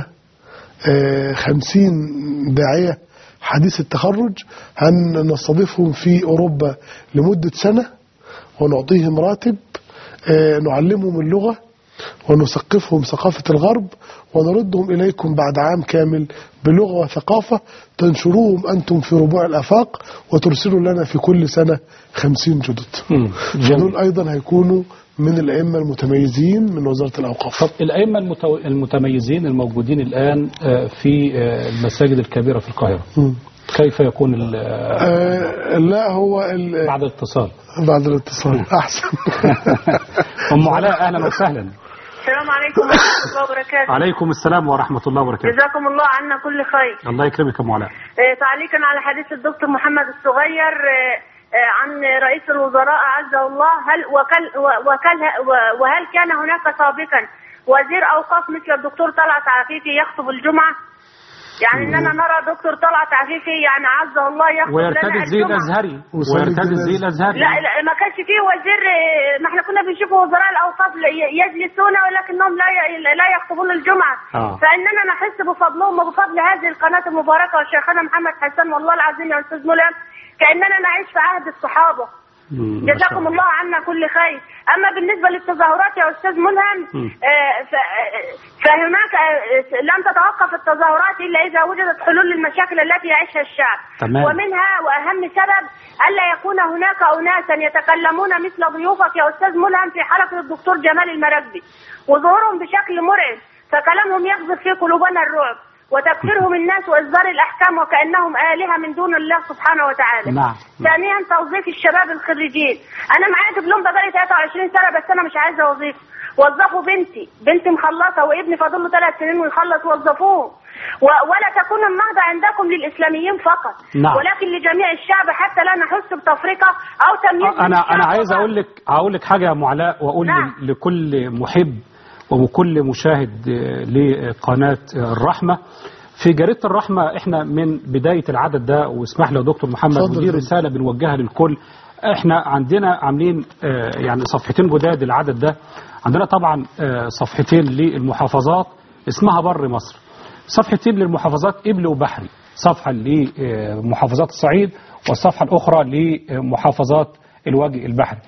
آه، خمسين داعيه حديث التخرج هنستضيفهم في اوروبا لمده سنه ونعطيهم راتب آه، نعلمهم اللغه ونثقفهم ثقافة الغرب ونردهم إليكم بعد عام كامل بلغة وثقافة تنشروهم أنتم في ربوع الآفاق وترسلوا لنا في كل سنة خمسين جدد مم. جميل. دول أيضا هيكونوا من الأئمة المتميزين من وزارة الأوقاف طب الأئمة المتو... المتميزين الموجودين الآن آه، في آه، المساجد الكبيرة في القاهرة مم. كيف يكون ال- آه، آه لا هو ال- بعد الاتصال بعد الاتصال أحسن أم علاء أهلا وسهلا السلام عليكم ورحمة الله وبركاته عليكم السلام ورحمة الله وبركاته جزاكم الله عنا كل خير الله يكرمك يا أم علاء آه، تعليقا على حديث الدكتور محمد الصغير آه، آه، عن رئيس الوزراء عزه الله هل وكل وكل وهل كان هناك سابقا وزير اوقاف مثل الدكتور طلعت عفيفي يخطب الجمعه؟ يعني اننا نرى دكتور طلعت عفيفي يعني عزه الله يخطب ويرتدي لنا الزي الجمعة. الأزهري وصلي ويرتدي الزي الجنازة. الأزهري لا لا ما كانش فيه وزير آه، ما احنا كنا بنشوف وزراء الاوقاف ي- يجلسون ولكنهم لا ي- لا يخطبون الجمعه آه. فاننا نحس بفضلهم وبفضل هذه القناه المباركه وشيخنا محمد حسن والله العظيم يا استاذ ملهم كاننا نعيش في عهد الصحابه مم، ما شاء جزاكم الله عنا كل خير اما بالنسبه للتظاهرات يا استاذ ملهم مم. آه، ف- آه، فهناك آه، لن تتوقف التظاهرات الا اذا وجدت حلول للمشاكل التي يعيشها الشعب تمام. ومنها واهم سبب الا يكون هناك اناسا يتكلمون مثل ضيوفك يا استاذ ملهم في حلقه الدكتور جمال المراكبي وظهورهم بشكل مرعب فكلامهم يقذف في قلوبنا الرعب وتكفيرهم الناس واصدار الاحكام وكانهم الهه من دون الله سبحانه وتعالى نعم. ثانيا توظيف الشباب الخريجين انا معايا دبلوم بقالي 23 سنه بس انا مش عايزه وظيفه وظفوا بنتي بنتي مخلصه وابني فاضل له ثلاث سنين ويخلص وظفوه و- ولا تكون النهضه عندكم للاسلاميين فقط نعم. ولكن لجميع الشعب حتى لا نحس بتفرقه او تمييز انا للشعب انا عايز وبعض. اقول لك هقول لك حاجه يا ام علاء واقول نعم. ل- لكل محب وكل مشاهد آه، لقناه آه، الرحمه في جريده الرحمه احنا من بدايه العدد ده واسمح لي يا دكتور محمد اتفضل. ودي رساله بنوجهها للكل احنا عندنا عاملين آه، يعني صفحتين جداد العدد ده عندنا طبعا آه، صفحتين للمحافظات اسمها بر مصر صفحتين للمحافظات إبل وبحري صفحة لمحافظات الصعيد والصفحة الأخرى لمحافظات الوجه البحري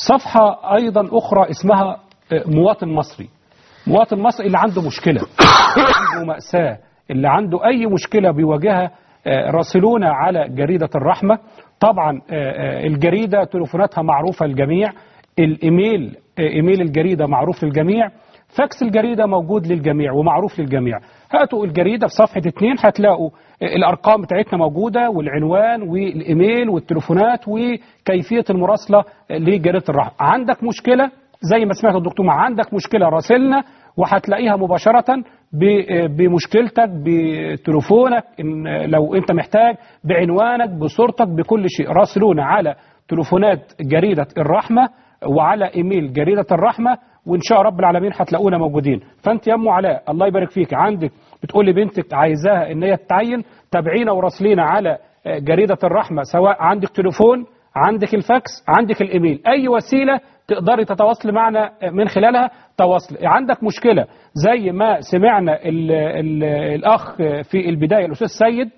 صفحة أيضا أخرى اسمها مواطن مصري مواطن مصري اللي عنده مشكلة اللي عنده مأساة اللي عنده أي مشكلة بيواجهها آه، راسلونا على جريدة الرحمة طبعا آه، آه، الجريدة تليفوناتها معروفة للجميع الإيميل آه، إيميل الجريدة معروف للجميع فاكس الجريدة موجود للجميع ومعروف للجميع هاتوا الجريدة في صفحة اتنين هتلاقوا الأرقام بتاعتنا موجودة والعنوان والإيميل والتليفونات وكيفية المراسلة لجريدة الرحمة عندك مشكلة زي ما سمعت الدكتور مع عندك مشكلة راسلنا وهتلاقيها مباشرة ب- بمشكلتك بتليفونك إن لو انت محتاج بعنوانك بصورتك بكل شيء راسلونا على تليفونات جريدة الرحمة وعلى ايميل جريدة الرحمة وان شاء رب العالمين هتلاقونا موجودين فانت يا ام علاء الله يبارك فيك عندك بتقول لي بنتك عايزاها ان هي تتعين تابعينا وراسلينا على آه، جريدة الرحمة سواء عندك تليفون عندك الفاكس عندك الايميل اي وسيله تقدري تتواصلي معنا من خلالها تواصل عندك مشكله زي ما سمعنا ال ال الاخ في البدايه الاستاذ سيد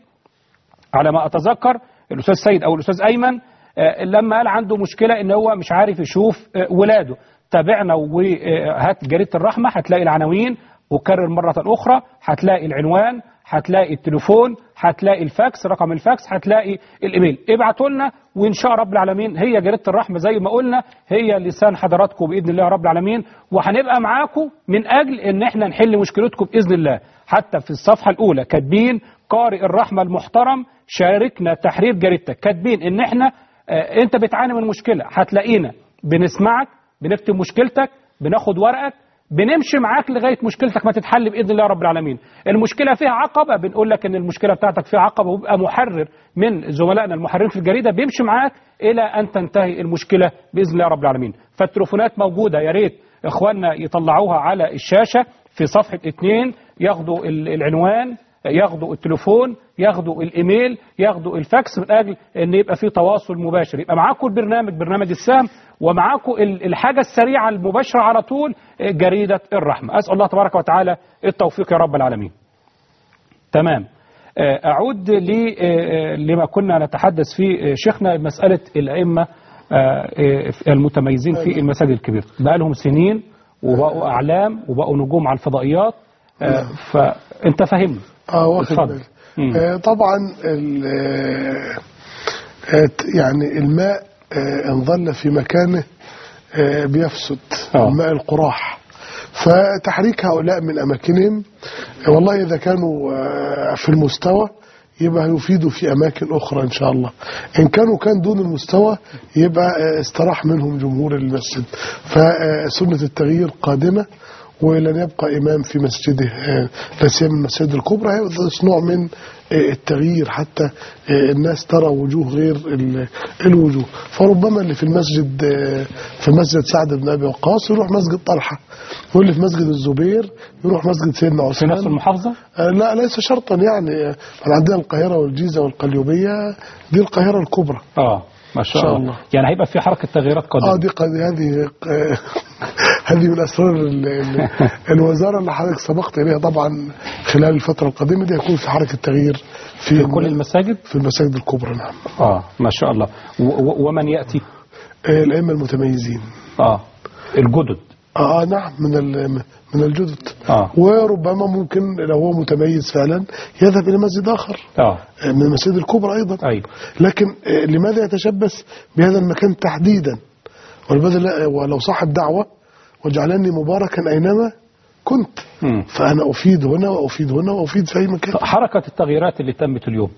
على ما اتذكر الاستاذ سيد او الاستاذ ايمن آه، لما قال عنده مشكله ان هو مش عارف يشوف آه، ولاده تابعنا وهات جريده الرحمه هتلاقي العناوين وكرر مره اخرى هتلاقي العنوان هتلاقي التليفون هتلاقي الفاكس رقم الفاكس هتلاقي الايميل ابعتوا لنا وان شاء رب العالمين هي جريده الرحمه زي ما قلنا هي لسان حضراتكم باذن الله رب العالمين وهنبقى معاكم من اجل ان احنا نحل مشكلتكم باذن الله حتى في الصفحه الاولى كاتبين قارئ الرحمه المحترم شاركنا تحرير جريدتك كاتبين ان احنا آه، انت بتعاني من مشكله هتلاقينا بنسمعك بنكتب مشكلتك بناخد ورقك بنمشي معاك لغايه مشكلتك ما تتحل باذن الله رب العالمين المشكله فيها عقبه بنقول لك ان المشكله بتاعتك فيها عقبه ويبقى محرر من زملائنا المحررين في الجريده بيمشي معاك الى ان تنتهي المشكله باذن الله رب العالمين فالتليفونات موجوده يا ريت اخواننا يطلعوها على الشاشه في صفحه اثنين ياخدوا ال- العنوان ياخدوا التليفون ياخدوا الايميل ياخدوا الفاكس من اجل ان يبقى في تواصل مباشر يبقى معاكم البرنامج برنامج السهم ومعاكم ال- الحاجه السريعه المباشره على طول آه، جريده الرحمه اسال الله تبارك وتعالى التوفيق يا رب العالمين تمام آه، اعود ل- آه، لما كنا نتحدث فيه آه، شيخنا مساله الائمه آه، آه، المتميزين في المساجد الكبيره بقى لهم سنين وبقوا اعلام وبقوا نجوم على الفضائيات آه، فانت فاهمني اه واخد اتفضل. بالي مم. آه طبعا ال- آه، آه، يعني الماء آه، ان ظل في مكانه آه، بيفسد آه. الماء القراح فتحريك هؤلاء من اماكنهم آه، والله اذا كانوا آه، في المستوى يبقى هيفيدوا في اماكن اخرى ان شاء الله ان كانوا كان دون المستوى يبقى آه، استراح منهم جمهور المسجد فسنه التغيير قادمه ولن يبقى إمام في مسجده آه، لا سيما المساجد الكبرى هيحدث نوع من آه، التغيير حتى آه، الناس ترى وجوه غير ال- الوجوه فربما اللي في المسجد آه، في مسجد سعد بن أبي وقاص يروح مسجد طلحة واللي في مسجد الزبير يروح مسجد سيدنا في عثمان نفس المحافظه آه، لا ليس شرطا يعني آه، احنا عندنا القاهرة والجيزة والقليوبية دي القاهرة الكبرى اه ما شاء, إن شاء الله. الله. يعني هيبقى في حركه تغييرات قادمه اه دي قد هذه آه، هذه من اسرار ال- ال- الوزاره اللي حضرتك سبقت اليها طبعا خلال الفتره القادمه دي هيكون في حركه تغيير في, في كل المساجد في المساجد الكبرى نعم اه ما شاء الله و- و- ومن ياتي آه، الائمه المتميزين اه الجدد اه آه، نعم من ال- من الجدد اه وربما ممكن لو هو متميز فعلا يذهب الى مسجد اخر اه آه، من المساجد الكبرى ايضا ايوه لكن آه، لماذا يتشبث بهذا المكان تحديدا ولماذا لا ولو صاحب دعوة وجعلني مباركا أينما كنت مم. فأنا أفيد هنا وأفيد هنا وأفيد في أي مكان حركه التغييرات اللي تمت اليوم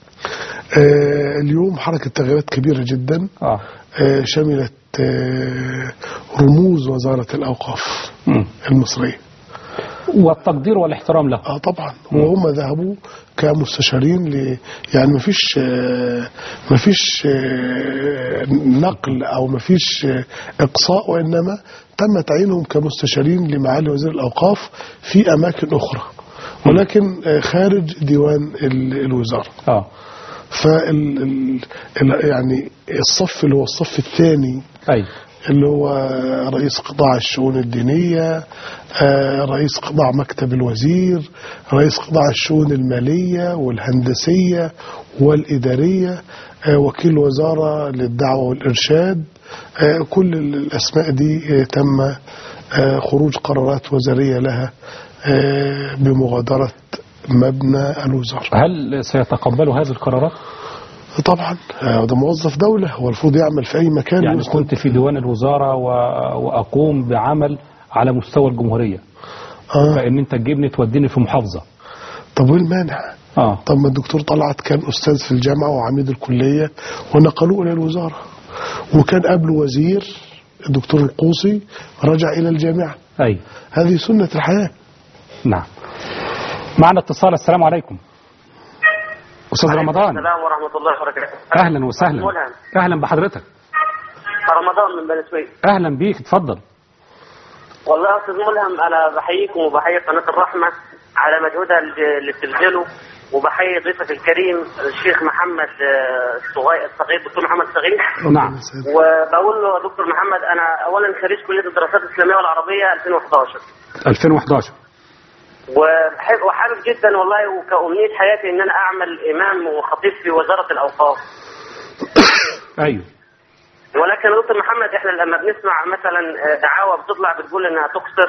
آه اليوم حركة تغييرات كبيرة جدا اه آه شملت آه رموز وزارة الأوقاف مم. المصرية والتقدير والاحترام له اه طبعا وهم ذهبوا كمستشارين ل يعني ما فيش ما فيش نقل او ما فيش اقصاء وانما تم تعيينهم كمستشارين لمعالي وزير الاوقاف في اماكن اخرى ولكن آه، خارج ديوان ال- الوزاره اه فال ال- ال- يعني الصف اللي هو الصف الثاني ايوه اللي هو رئيس قطاع الشؤون الدينية آه، رئيس قطاع مكتب الوزير رئيس قطاع الشؤون المالية والهندسية والإدارية آه، وكيل وزارة للدعوة والإرشاد آه، كل الأسماء دي آه، تم آه، خروج قرارات وزارية لها آه، بمغادرة مبنى الوزارة هل سيتقبلوا هذه القرارات؟ طبعا آه، ده موظف دولة هو المفروض يعمل في أي مكان يعني يسند كنت في ديوان الوزاره و... واقوم بعمل على مستوى الجمهورية اه فإن أنت تجيبني توديني في محافظة طب وايه المانع اه طب ما الدكتور طلعت كان استاذ في الجامعه وعميد الكليه ونقلوه الى الوزاره وكان قبله وزير الدكتور القوصي رجع الى الجامعه أي هذه سنه الحياه نعم معنا اتصال السلام عليكم أستاذ رمضان السلام ورحمة الله وبركاته أهلا وسهلا ملهم أهلا بحضرتك رمضان من بني سويف أهلا بيك اتفضل والله يا أستاذ ملهم أنا بحييكم وبحيي قناة الرحمة على مجهودها اللي اللي بتبذله وبحيي ضيفك الكريم الشيخ محمد آه، الصغير الصغير الدكتور محمد الصغير نعم وبقول له يا دكتور محمد أنا أولا خريج كلية الدراسات الإسلامية والعربية 2011 2011 وحابب وحابب جدا والله وكأمنية حياتي إن أنا أعمل إمام وخطيب في وزارة الأوقاف أيوه ولكن يا دكتور محمد احنا لما بنسمع مثلا آه، دعاوى بتطلع بتقول انها تقصر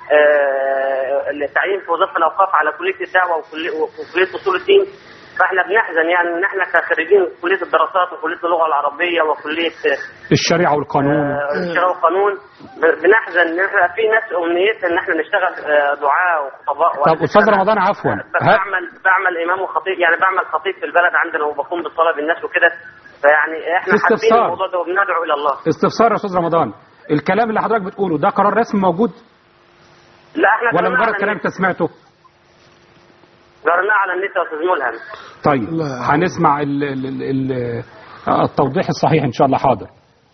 آه، التعيين في وزاره الاوقاف على كليه الدعوه وكليه وكليه اصول الدين فاحنا بنحزن يعني ان احنا كخريجين كليه الدراسات وكليه اللغه العربيه وكليه الشريعة والقانون آه، الشرع والقانون ب- بنحزن ان احنا في ناس امنيتها ان احنا نشتغل آه، دعاء وخطباء طب أستاذ رمضان عفوا ها- بعمل بعمل امام وخطيب يعني بعمل خطيب في البلد عندنا وبقوم بالصلاه بالناس وكده فيعني احنا في حابين استفسار. الموضوع ده وبندعو الى الله استفسار يا أستاذ رمضان الكلام اللي حضرتك بتقوله ده قرار رسمي موجود لا احنا ولا قرأناه مجرد على كلام النت أنت سمعته قرأناه على النت يا استاذ ملهم طيب لا. هنسمع ال ال ال ال التوضيح الصحيح إن شاء الله حاضر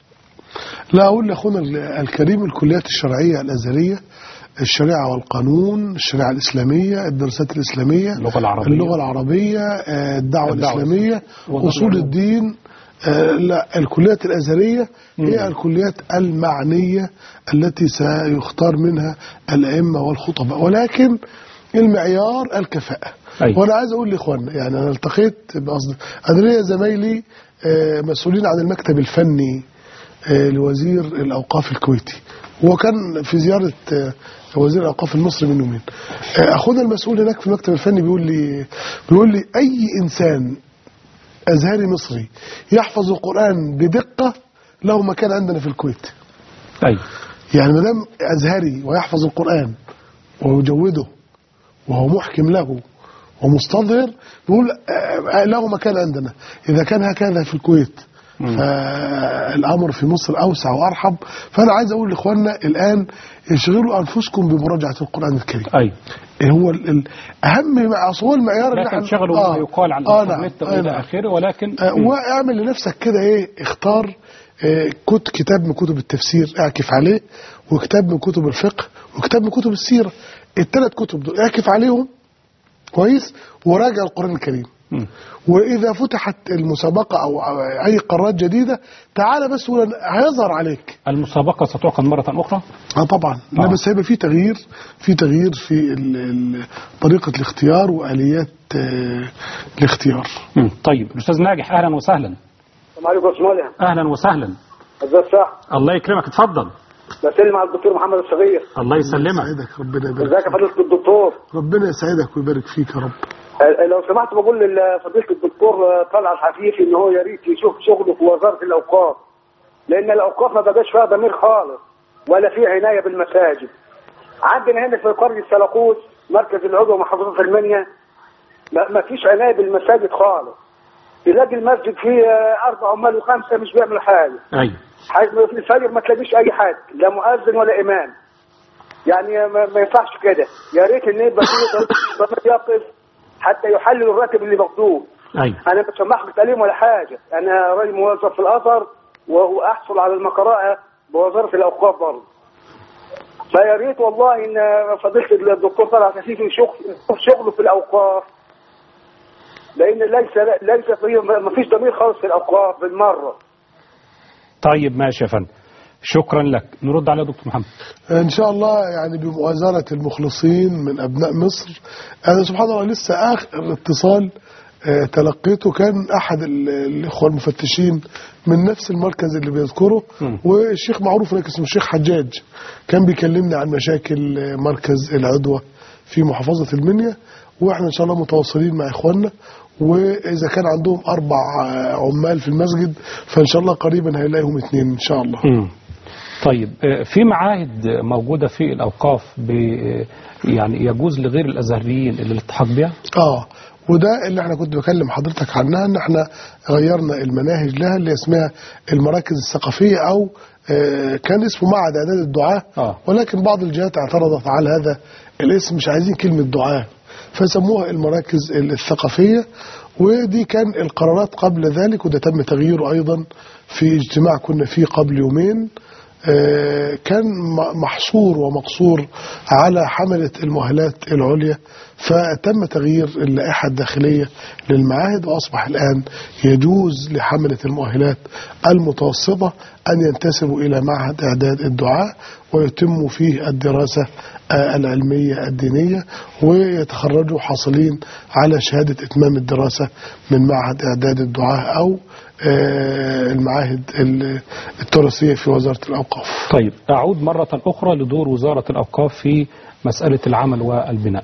لا أقول لأخونا ال- الكريم الكليات الشرعية الأزهرية الشريعة والقانون الشريعة الإسلامية الدراسات الإسلامية اللغة العربية. اللغة العربية آه، الدعوة الدعوة الإسلامية وظائف أصول العلوم. الدين آه، لا الكليات الأزهرية هي الكليات المعنية التي سيختار منها الأئمة والخطباء ولكن المعيار الكفاءة أيوة. وأنا عايز أقول لإخواننا يعني أنا التقيت بأصد أنا ليا زمايلي آه، مسؤولين عن المكتب الفني آه، لوزير الأوقاف الكويتي هو كان في زيارة آه، وزير الأوقاف المصري من يومين آه، أخونا المسؤول هناك في المكتب الفني بيقول لي بيقول لي أي إنسان أزهري مصري يحفظ القرآن بدقة له مكان عندنا في الكويت أيوه يعني ما دام أزهري ويحفظ القرآن ويجوده وهو محكم له ومستظهر يقول آه، آه، له مكان عندنا إذا كان هكذا في الكويت فالأمر في مصر أوسع وأرحب فأنا عايز أقول لإخواننا الآن اشغلوا أنفسكم بمراجعة القرآن الكريم أيوه هو ال- ال- أهم مع أصل هو المعيار لا اللي احنا- تنشغلوا آه. بما يقال عن آه الإنترنت نعم. آه وإلى نعم. آخره ولكن آه، واعمل لنفسك كده ايه اختار آه، كت كتاب من كتب التفسير اعكف عليه وكتاب من كتب الفقه وكتاب من كتب السيرة الثلاث كتب دول اعكف عليهم كويس وراجع القرآن الكريم مم. وإذا فتحت المسابقة أو أو أي قرارات جديدة تعالى بس ولا- هيظهر عليك المسابقة ستعقد مرة أخرى اه طبعا لا آه. بس هيبقى في تغيير في تغيير في ال- ال- طريقة الاختيار وآليات آه، الاختيار مم. طيب الأستاذ ناجح أهلا وسهلا السلام عليكم اسمه لها أهلا وسهلا ازاي الصح الله يكرمك اتفضل بسلم على الدكتور محمد الصغير الله يسلمك يسعدك ربنا يبارك ازيك يا فضيله الدكتور ربنا يسعدك ويبارك فيك يا رب آه، لو سمحت بقول لفضيله الدكتور آه، طلعت الحفيفي ان هو يا ريت يشوف شغله في وزاره الاوقاف لان الاوقاف ما بقاش فيها ضمير خالص ولا في عنايه بالمساجد عندنا هنا في قريه سلاقوس مركز العضو محافظه المنيا ما ما فيش عنايه بالمساجد خالص تلاقي المسجد فيه آه، اربع عمال وخمسه مش بيعملوا حاجه أيوه حيث في الفجر ما تلاقيش اي حد لا مؤذن ولا امام يعني ما, ما ينفعش كده يا ريت ان يبقى في ضمير يقف حتى يحلل الراتب اللي مقدوم أيوه انا مش محبط عليهم ولا حاجه انا راجل موظف في الازهر واحصل على المقراءه بوزاره الاوقاف برضه فيا ريت والله ان فضيله الدكتور طلعت عفيفي يشوف يشوف شغله في الاوقاف لان ليس ليس فيه ما فيش ضمير خالص في الاوقاف بالمره طيب ماشي يا فندم شكرا لك نرد على دكتور محمد ان شاء الله يعني بمؤازرة المخلصين من ابناء مصر انا سبحان الله لسه اخر اتصال آه، تلقيته كان احد ال- الاخوه المفتشين من نفس المركز اللي بيذكره مم. والشيخ معروف هناك اسمه الشيخ حجاج كان بيكلمني عن مشاكل آه، مركز العدوى في محافظه المنيا واحنا ان شاء الله متواصلين مع اخواننا واذا كان عندهم اربع آه، عمال في المسجد فان شاء الله قريبا هيلاقيهم اثنين ان شاء الله مم. طيب آه، في معاهد موجودة في الأوقاف ب يعني يجوز لغير الأزهريين الالتحاق بها؟ اه وده اللي احنا كنت بكلم حضرتك عنها ان احنا غيرنا المناهج لها اللي اسمها المراكز الثقافيه او آه، كان اسمه معهد اعداد الدعاه آه. ولكن بعض الجهات اعترضت على هذا الاسم مش عايزين كلمه دعاه فسموها المراكز الثقافيه ودي كان القرارات قبل ذلك وده تم تغييره ايضا في اجتماع كنا فيه قبل يومين آه، كان م- محصور ومقصور على حملة المؤهلات العليا فتم تغيير اللائحة الداخلية للمعاهد وأصبح الآن يجوز لحملة المؤهلات المتوسطة أن ينتسبوا إلى معهد إعداد الدعاء ويتم فيه الدراسة آه، العلمية الدينية ويتخرجوا حاصلين على شهادة إتمام الدراسة من معهد إعداد الدعاء أو آه، المعاهد ال- التراثية في وزارة الأوقاف طيب أعود مرة أخرى لدور وزارة الأوقاف في مسألة العمل والبناء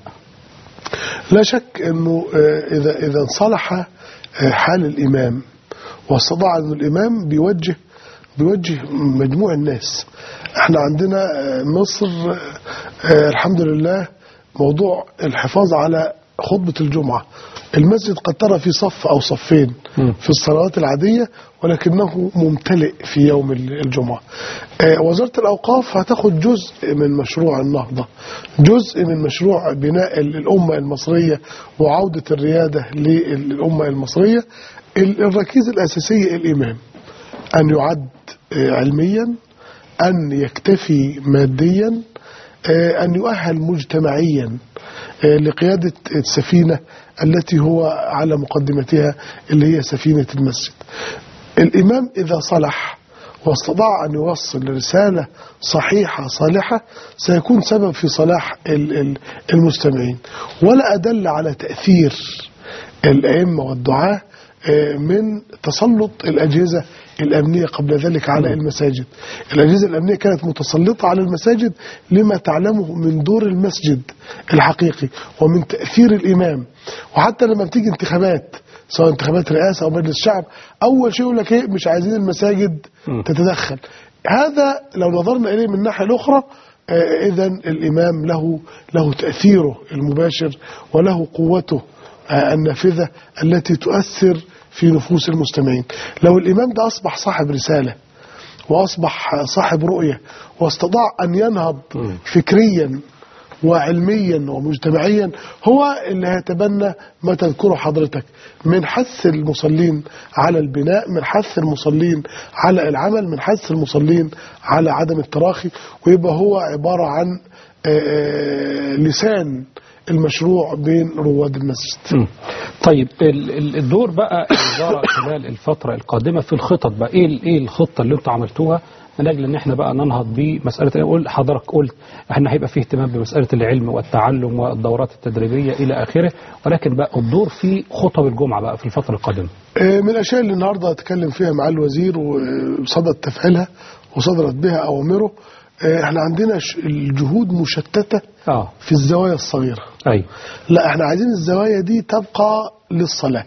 لا شك أنه آه، إذا إذا انصلح آه، حال الإمام واستطاع أن الإمام بيوجه بيوجه مجموع الناس احنا عندنا آه، مصر آه، آه، الحمد لله موضوع الحفاظ على خطبة الجمعة المسجد قد ترى في صف أو صفين مم. في الصلوات العادية ولكنه ممتلئ في يوم الجمعة آه، وزارة الأوقاف هتاخد جزء من مشروع النهضة جزء من مشروع بناء الأمة المصرية وعودة الريادة للأمة المصرية ال- الركيزة الأساسية الإمام أن يعد آه، علميا أن يكتفي ماديا آه، أن يؤهل مجتمعيا آه، لقيادة السفينة التي هو على مقدمتها اللي هي سفينة المسجد الإمام إذا صلح واستطاع أن يوصل رسالة صحيحة صالحة سيكون سبب في صلاح ال- ال- المستمعين ولا أدل على تأثير الأئمة والدعاة آه، من تسلط الأجهزة الأمنية قبل ذلك على المساجد الأجهزة الأمنية كانت متسلطة على المساجد لما تعلمه من دور المسجد الحقيقي ومن تأثير الإمام وحتى لما بتيجي انتخابات سواء انتخابات رئاسة أو مجلس شعب أول شيء يقول لك إيه مش عايزين المساجد م. تتدخل هذا لو نظرنا إليه من الناحية الأخرى إذا الإمام له له تأثيره المباشر وله قوته آه، النافذة التي تؤثر في نفوس المستمعين لو الإمام ده أصبح صاحب رسالة وأصبح صاحب رؤية واستطاع أن ينهض فكريا وعلميا ومجتمعيا هو اللي هيتبنى ما تذكره حضرتك من حث المصلين على البناء من حث المصلين على العمل من حث المصلين على عدم التراخي ويبقى هو عبارة عن آه، آه، لسان المشروع بين رواد المسجد مم. طيب ال- ال- الدور بقى الوزارة خلال الفترة القادمة في الخطط بقى ايه ال- ايه الخطة اللي انتوا عملتوها من اجل ان احنا بقى ننهض بمسألة قول حضرتك قلت احنا هيبقى فيه اهتمام بمسألة العلم والتعلم والدورات التدريبية الى اخره ولكن بقى الدور في خطب الجمعة بقى في الفترة القادمة آه، من الاشياء اللي النهارده اتكلم فيها مع الوزير وصدد تفعيلها وصدرت بها اوامره آه، احنا عندنا ش- الجهود مشتته اه في الزوايا الصغيره ايوه لا احنا عايزين الزوايا دي تبقى للصلاة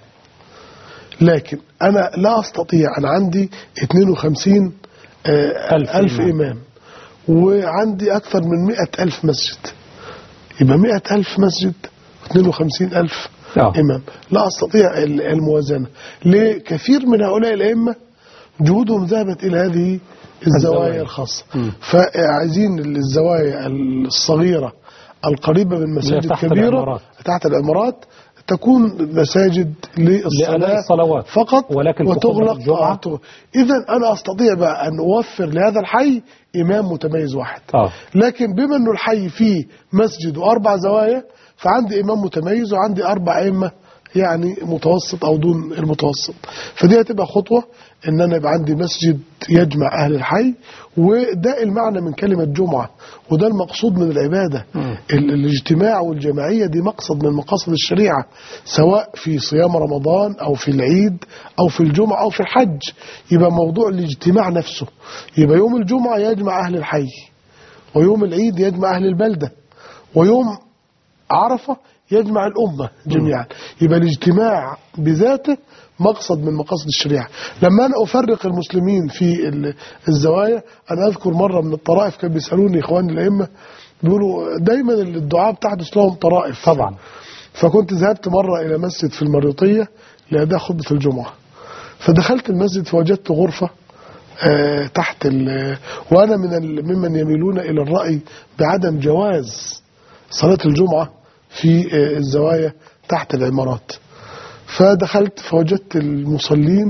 لكن انا لا استطيع انا عندي 52 آه، ألف ألف إمام. إمام وعندي أكثر من 100 ألف مسجد يبقى 100 ألف مسجد 52 ألف آه. إمام لا أستطيع ال- الموازنة لكثير من هؤلاء الأئمة جهودهم ذهبت إلى هذه الزوايا. الزوايا الخاصة مم. فعايزين الزوايا الصغيرة القريبة من مساجد تحت كبيرة العمارات. تحت العمارات تكون مساجد للصلاة لأداء الصلوات. فقط ولكن في خطبة وتغلق الجمعة؟ إذا أنا أستطيع بقى أن أوفر لهذا الحي إمام متميز واحد اه لكن بما أنه الحي فيه مسجد وأربع زوايا فعندي إمام متميز وعندي أربع أئمة يعني متوسط أو دون المتوسط فدي هتبقى خطوة إن أنا يبقى عندي مسجد يجمع أهل الحي وده المعنى من كلمة جمعة وده المقصود من العبادة ال- الاجتماع والجماعية دي مقصد من مقاصد الشريعة سواء في صيام رمضان أو في العيد أو في الجمعة أو في الحج يبقى موضوع الاجتماع نفسه يبقى يوم الجمعة يجمع أهل الحي ويوم العيد يجمع أهل البلدة ويوم عرفة يجمع الأمة جميعا يبقى الاجتماع بذاته مقصد من مقاصد الشريعة لما أنا أفرق المسلمين في ال- الزوايا أنا أذكر مرة من الطرائف كان بيسألوني إخواني الأئمة بيقولوا دايما الدعاء بتحدث لهم طرائف طبعا فكنت ذهبت مرة إلى مسجد في المريوطية لأداء خطبة الجمعة فدخلت المسجد فوجدت غرفة آه، تحت ال- وأنا من ال- ممن يميلون إلى الرأي بعدم جواز صلاة الجمعة في آه، الزوايا تحت العمارات فدخلت فوجدت المصلين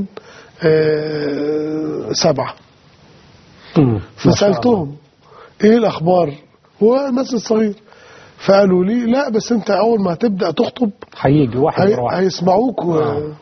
آه، سبعة مم. ما شاء الله. فسألتهم ايه الاخبار هو مسجد صغير فقالوا لي لا بس انت اول ما هتبدا تخطب هيجي واحد هي... ورا واحد هيسمعوك و...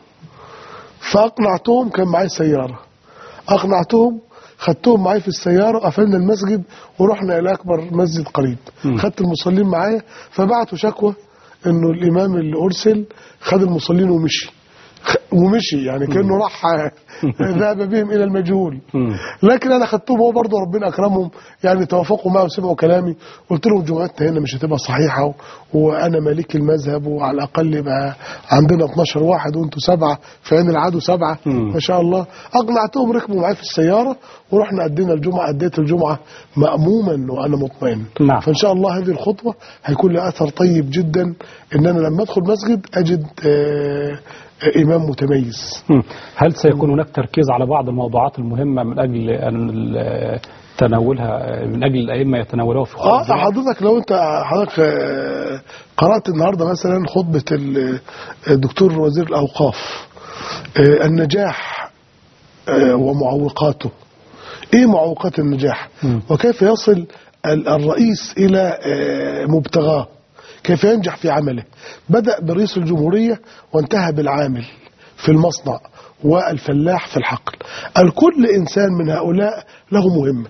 فاقنعتهم كان معايا سياره اقنعتهم خدتهم معايا في السياره قفلنا المسجد ورحنا الى اكبر مسجد قريب مم. خدت المصلين معايا فبعتوا شكوى انه الامام اللي ارسل خد المصلين ومشي خ- ومشي يعني كانه راح ذهب بهم الى المجهول مم. لكن انا خدتهم هو برضه ربنا اكرمهم يعني توافقوا معي وسمعوا كلامي قلت لهم جمعتنا هنا مش هتبقى صحيحه و... وانا مالك المذهب وعلى الاقل يبقى عندنا 12 واحد وانتوا سبعه في عين العدو سبعه مم. ما شاء الله اقنعتهم ركبوا معايا في السياره ورحنا ادينا الجمعه اديت الجمعه ماموما وانا مطمئن نعم. فان شاء الله هذه الخطوه هيكون لها اثر طيب جدا ان انا لما ادخل مسجد اجد آه، آه، امام متميز مم. هل سيكون هناك تركيز على بعض الموضوعات المهمة من أجل أن ال- تناولها من أجل الأئمة يتناولوها في خطبة اه الجمعة؟ حضرتك لو انت حضرتك آه، قرات النهارده مثلا خطبه ال- الدكتور وزير الاوقاف آه، النجاح آه، ومعوقاته ايه معوقات النجاح مم. وكيف يصل ال- الرئيس الى آه، مبتغاه كيف ينجح في عمله بدأ برئيس الجمهورية وانتهى بالعامل في المصنع والفلاح في الحقل الكل إنسان من هؤلاء له مهمة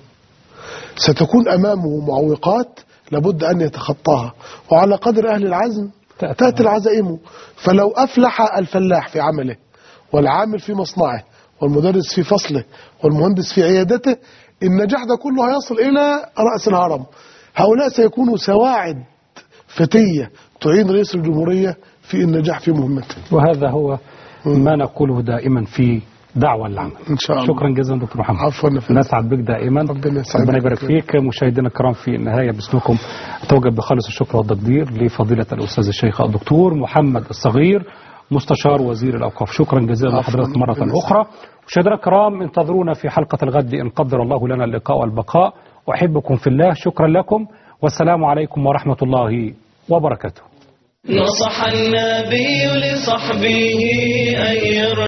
ستكون أمامه معوقات لابد أن يتخطاها وعلى قدر أهل العزم تأتي. تأتي العزائم فلو أفلح الفلاح في عمله والعامل في مصنعه والمدرس في فصله والمهندس في عيادته النجاح ده كله هيصل إلى رأس الهرم هؤلاء سيكونوا سواعد فتية تعين رئيس الجمهورية في النجاح في مهمته وهذا هو ما نقوله دائما في دعوة العمل إن شاء الله شكرا جزيلا دكتور محمد عفوا يا فندم. نسعد بك دائما ربنا يسعدك. ربنا يبارك فيك مشاهدينا الكرام في النهاية باسمكم أتوجه بخالص الشكر والتقدير لفضيلة الأستاذ الشيخ الدكتور محمد الصغير مستشار وزير الأوقاف شكرا جزيلا عفواً. لحضرتك مرة ربنا أخرى مشاهدينا الكرام انتظرونا في حلقة الغد إن قدر الله لنا اللقاء والبقاء أحبكم في الله شكرا لكم والسلام عليكم ورحمة الله وبركاته نصح النبي لصحبه أن يرى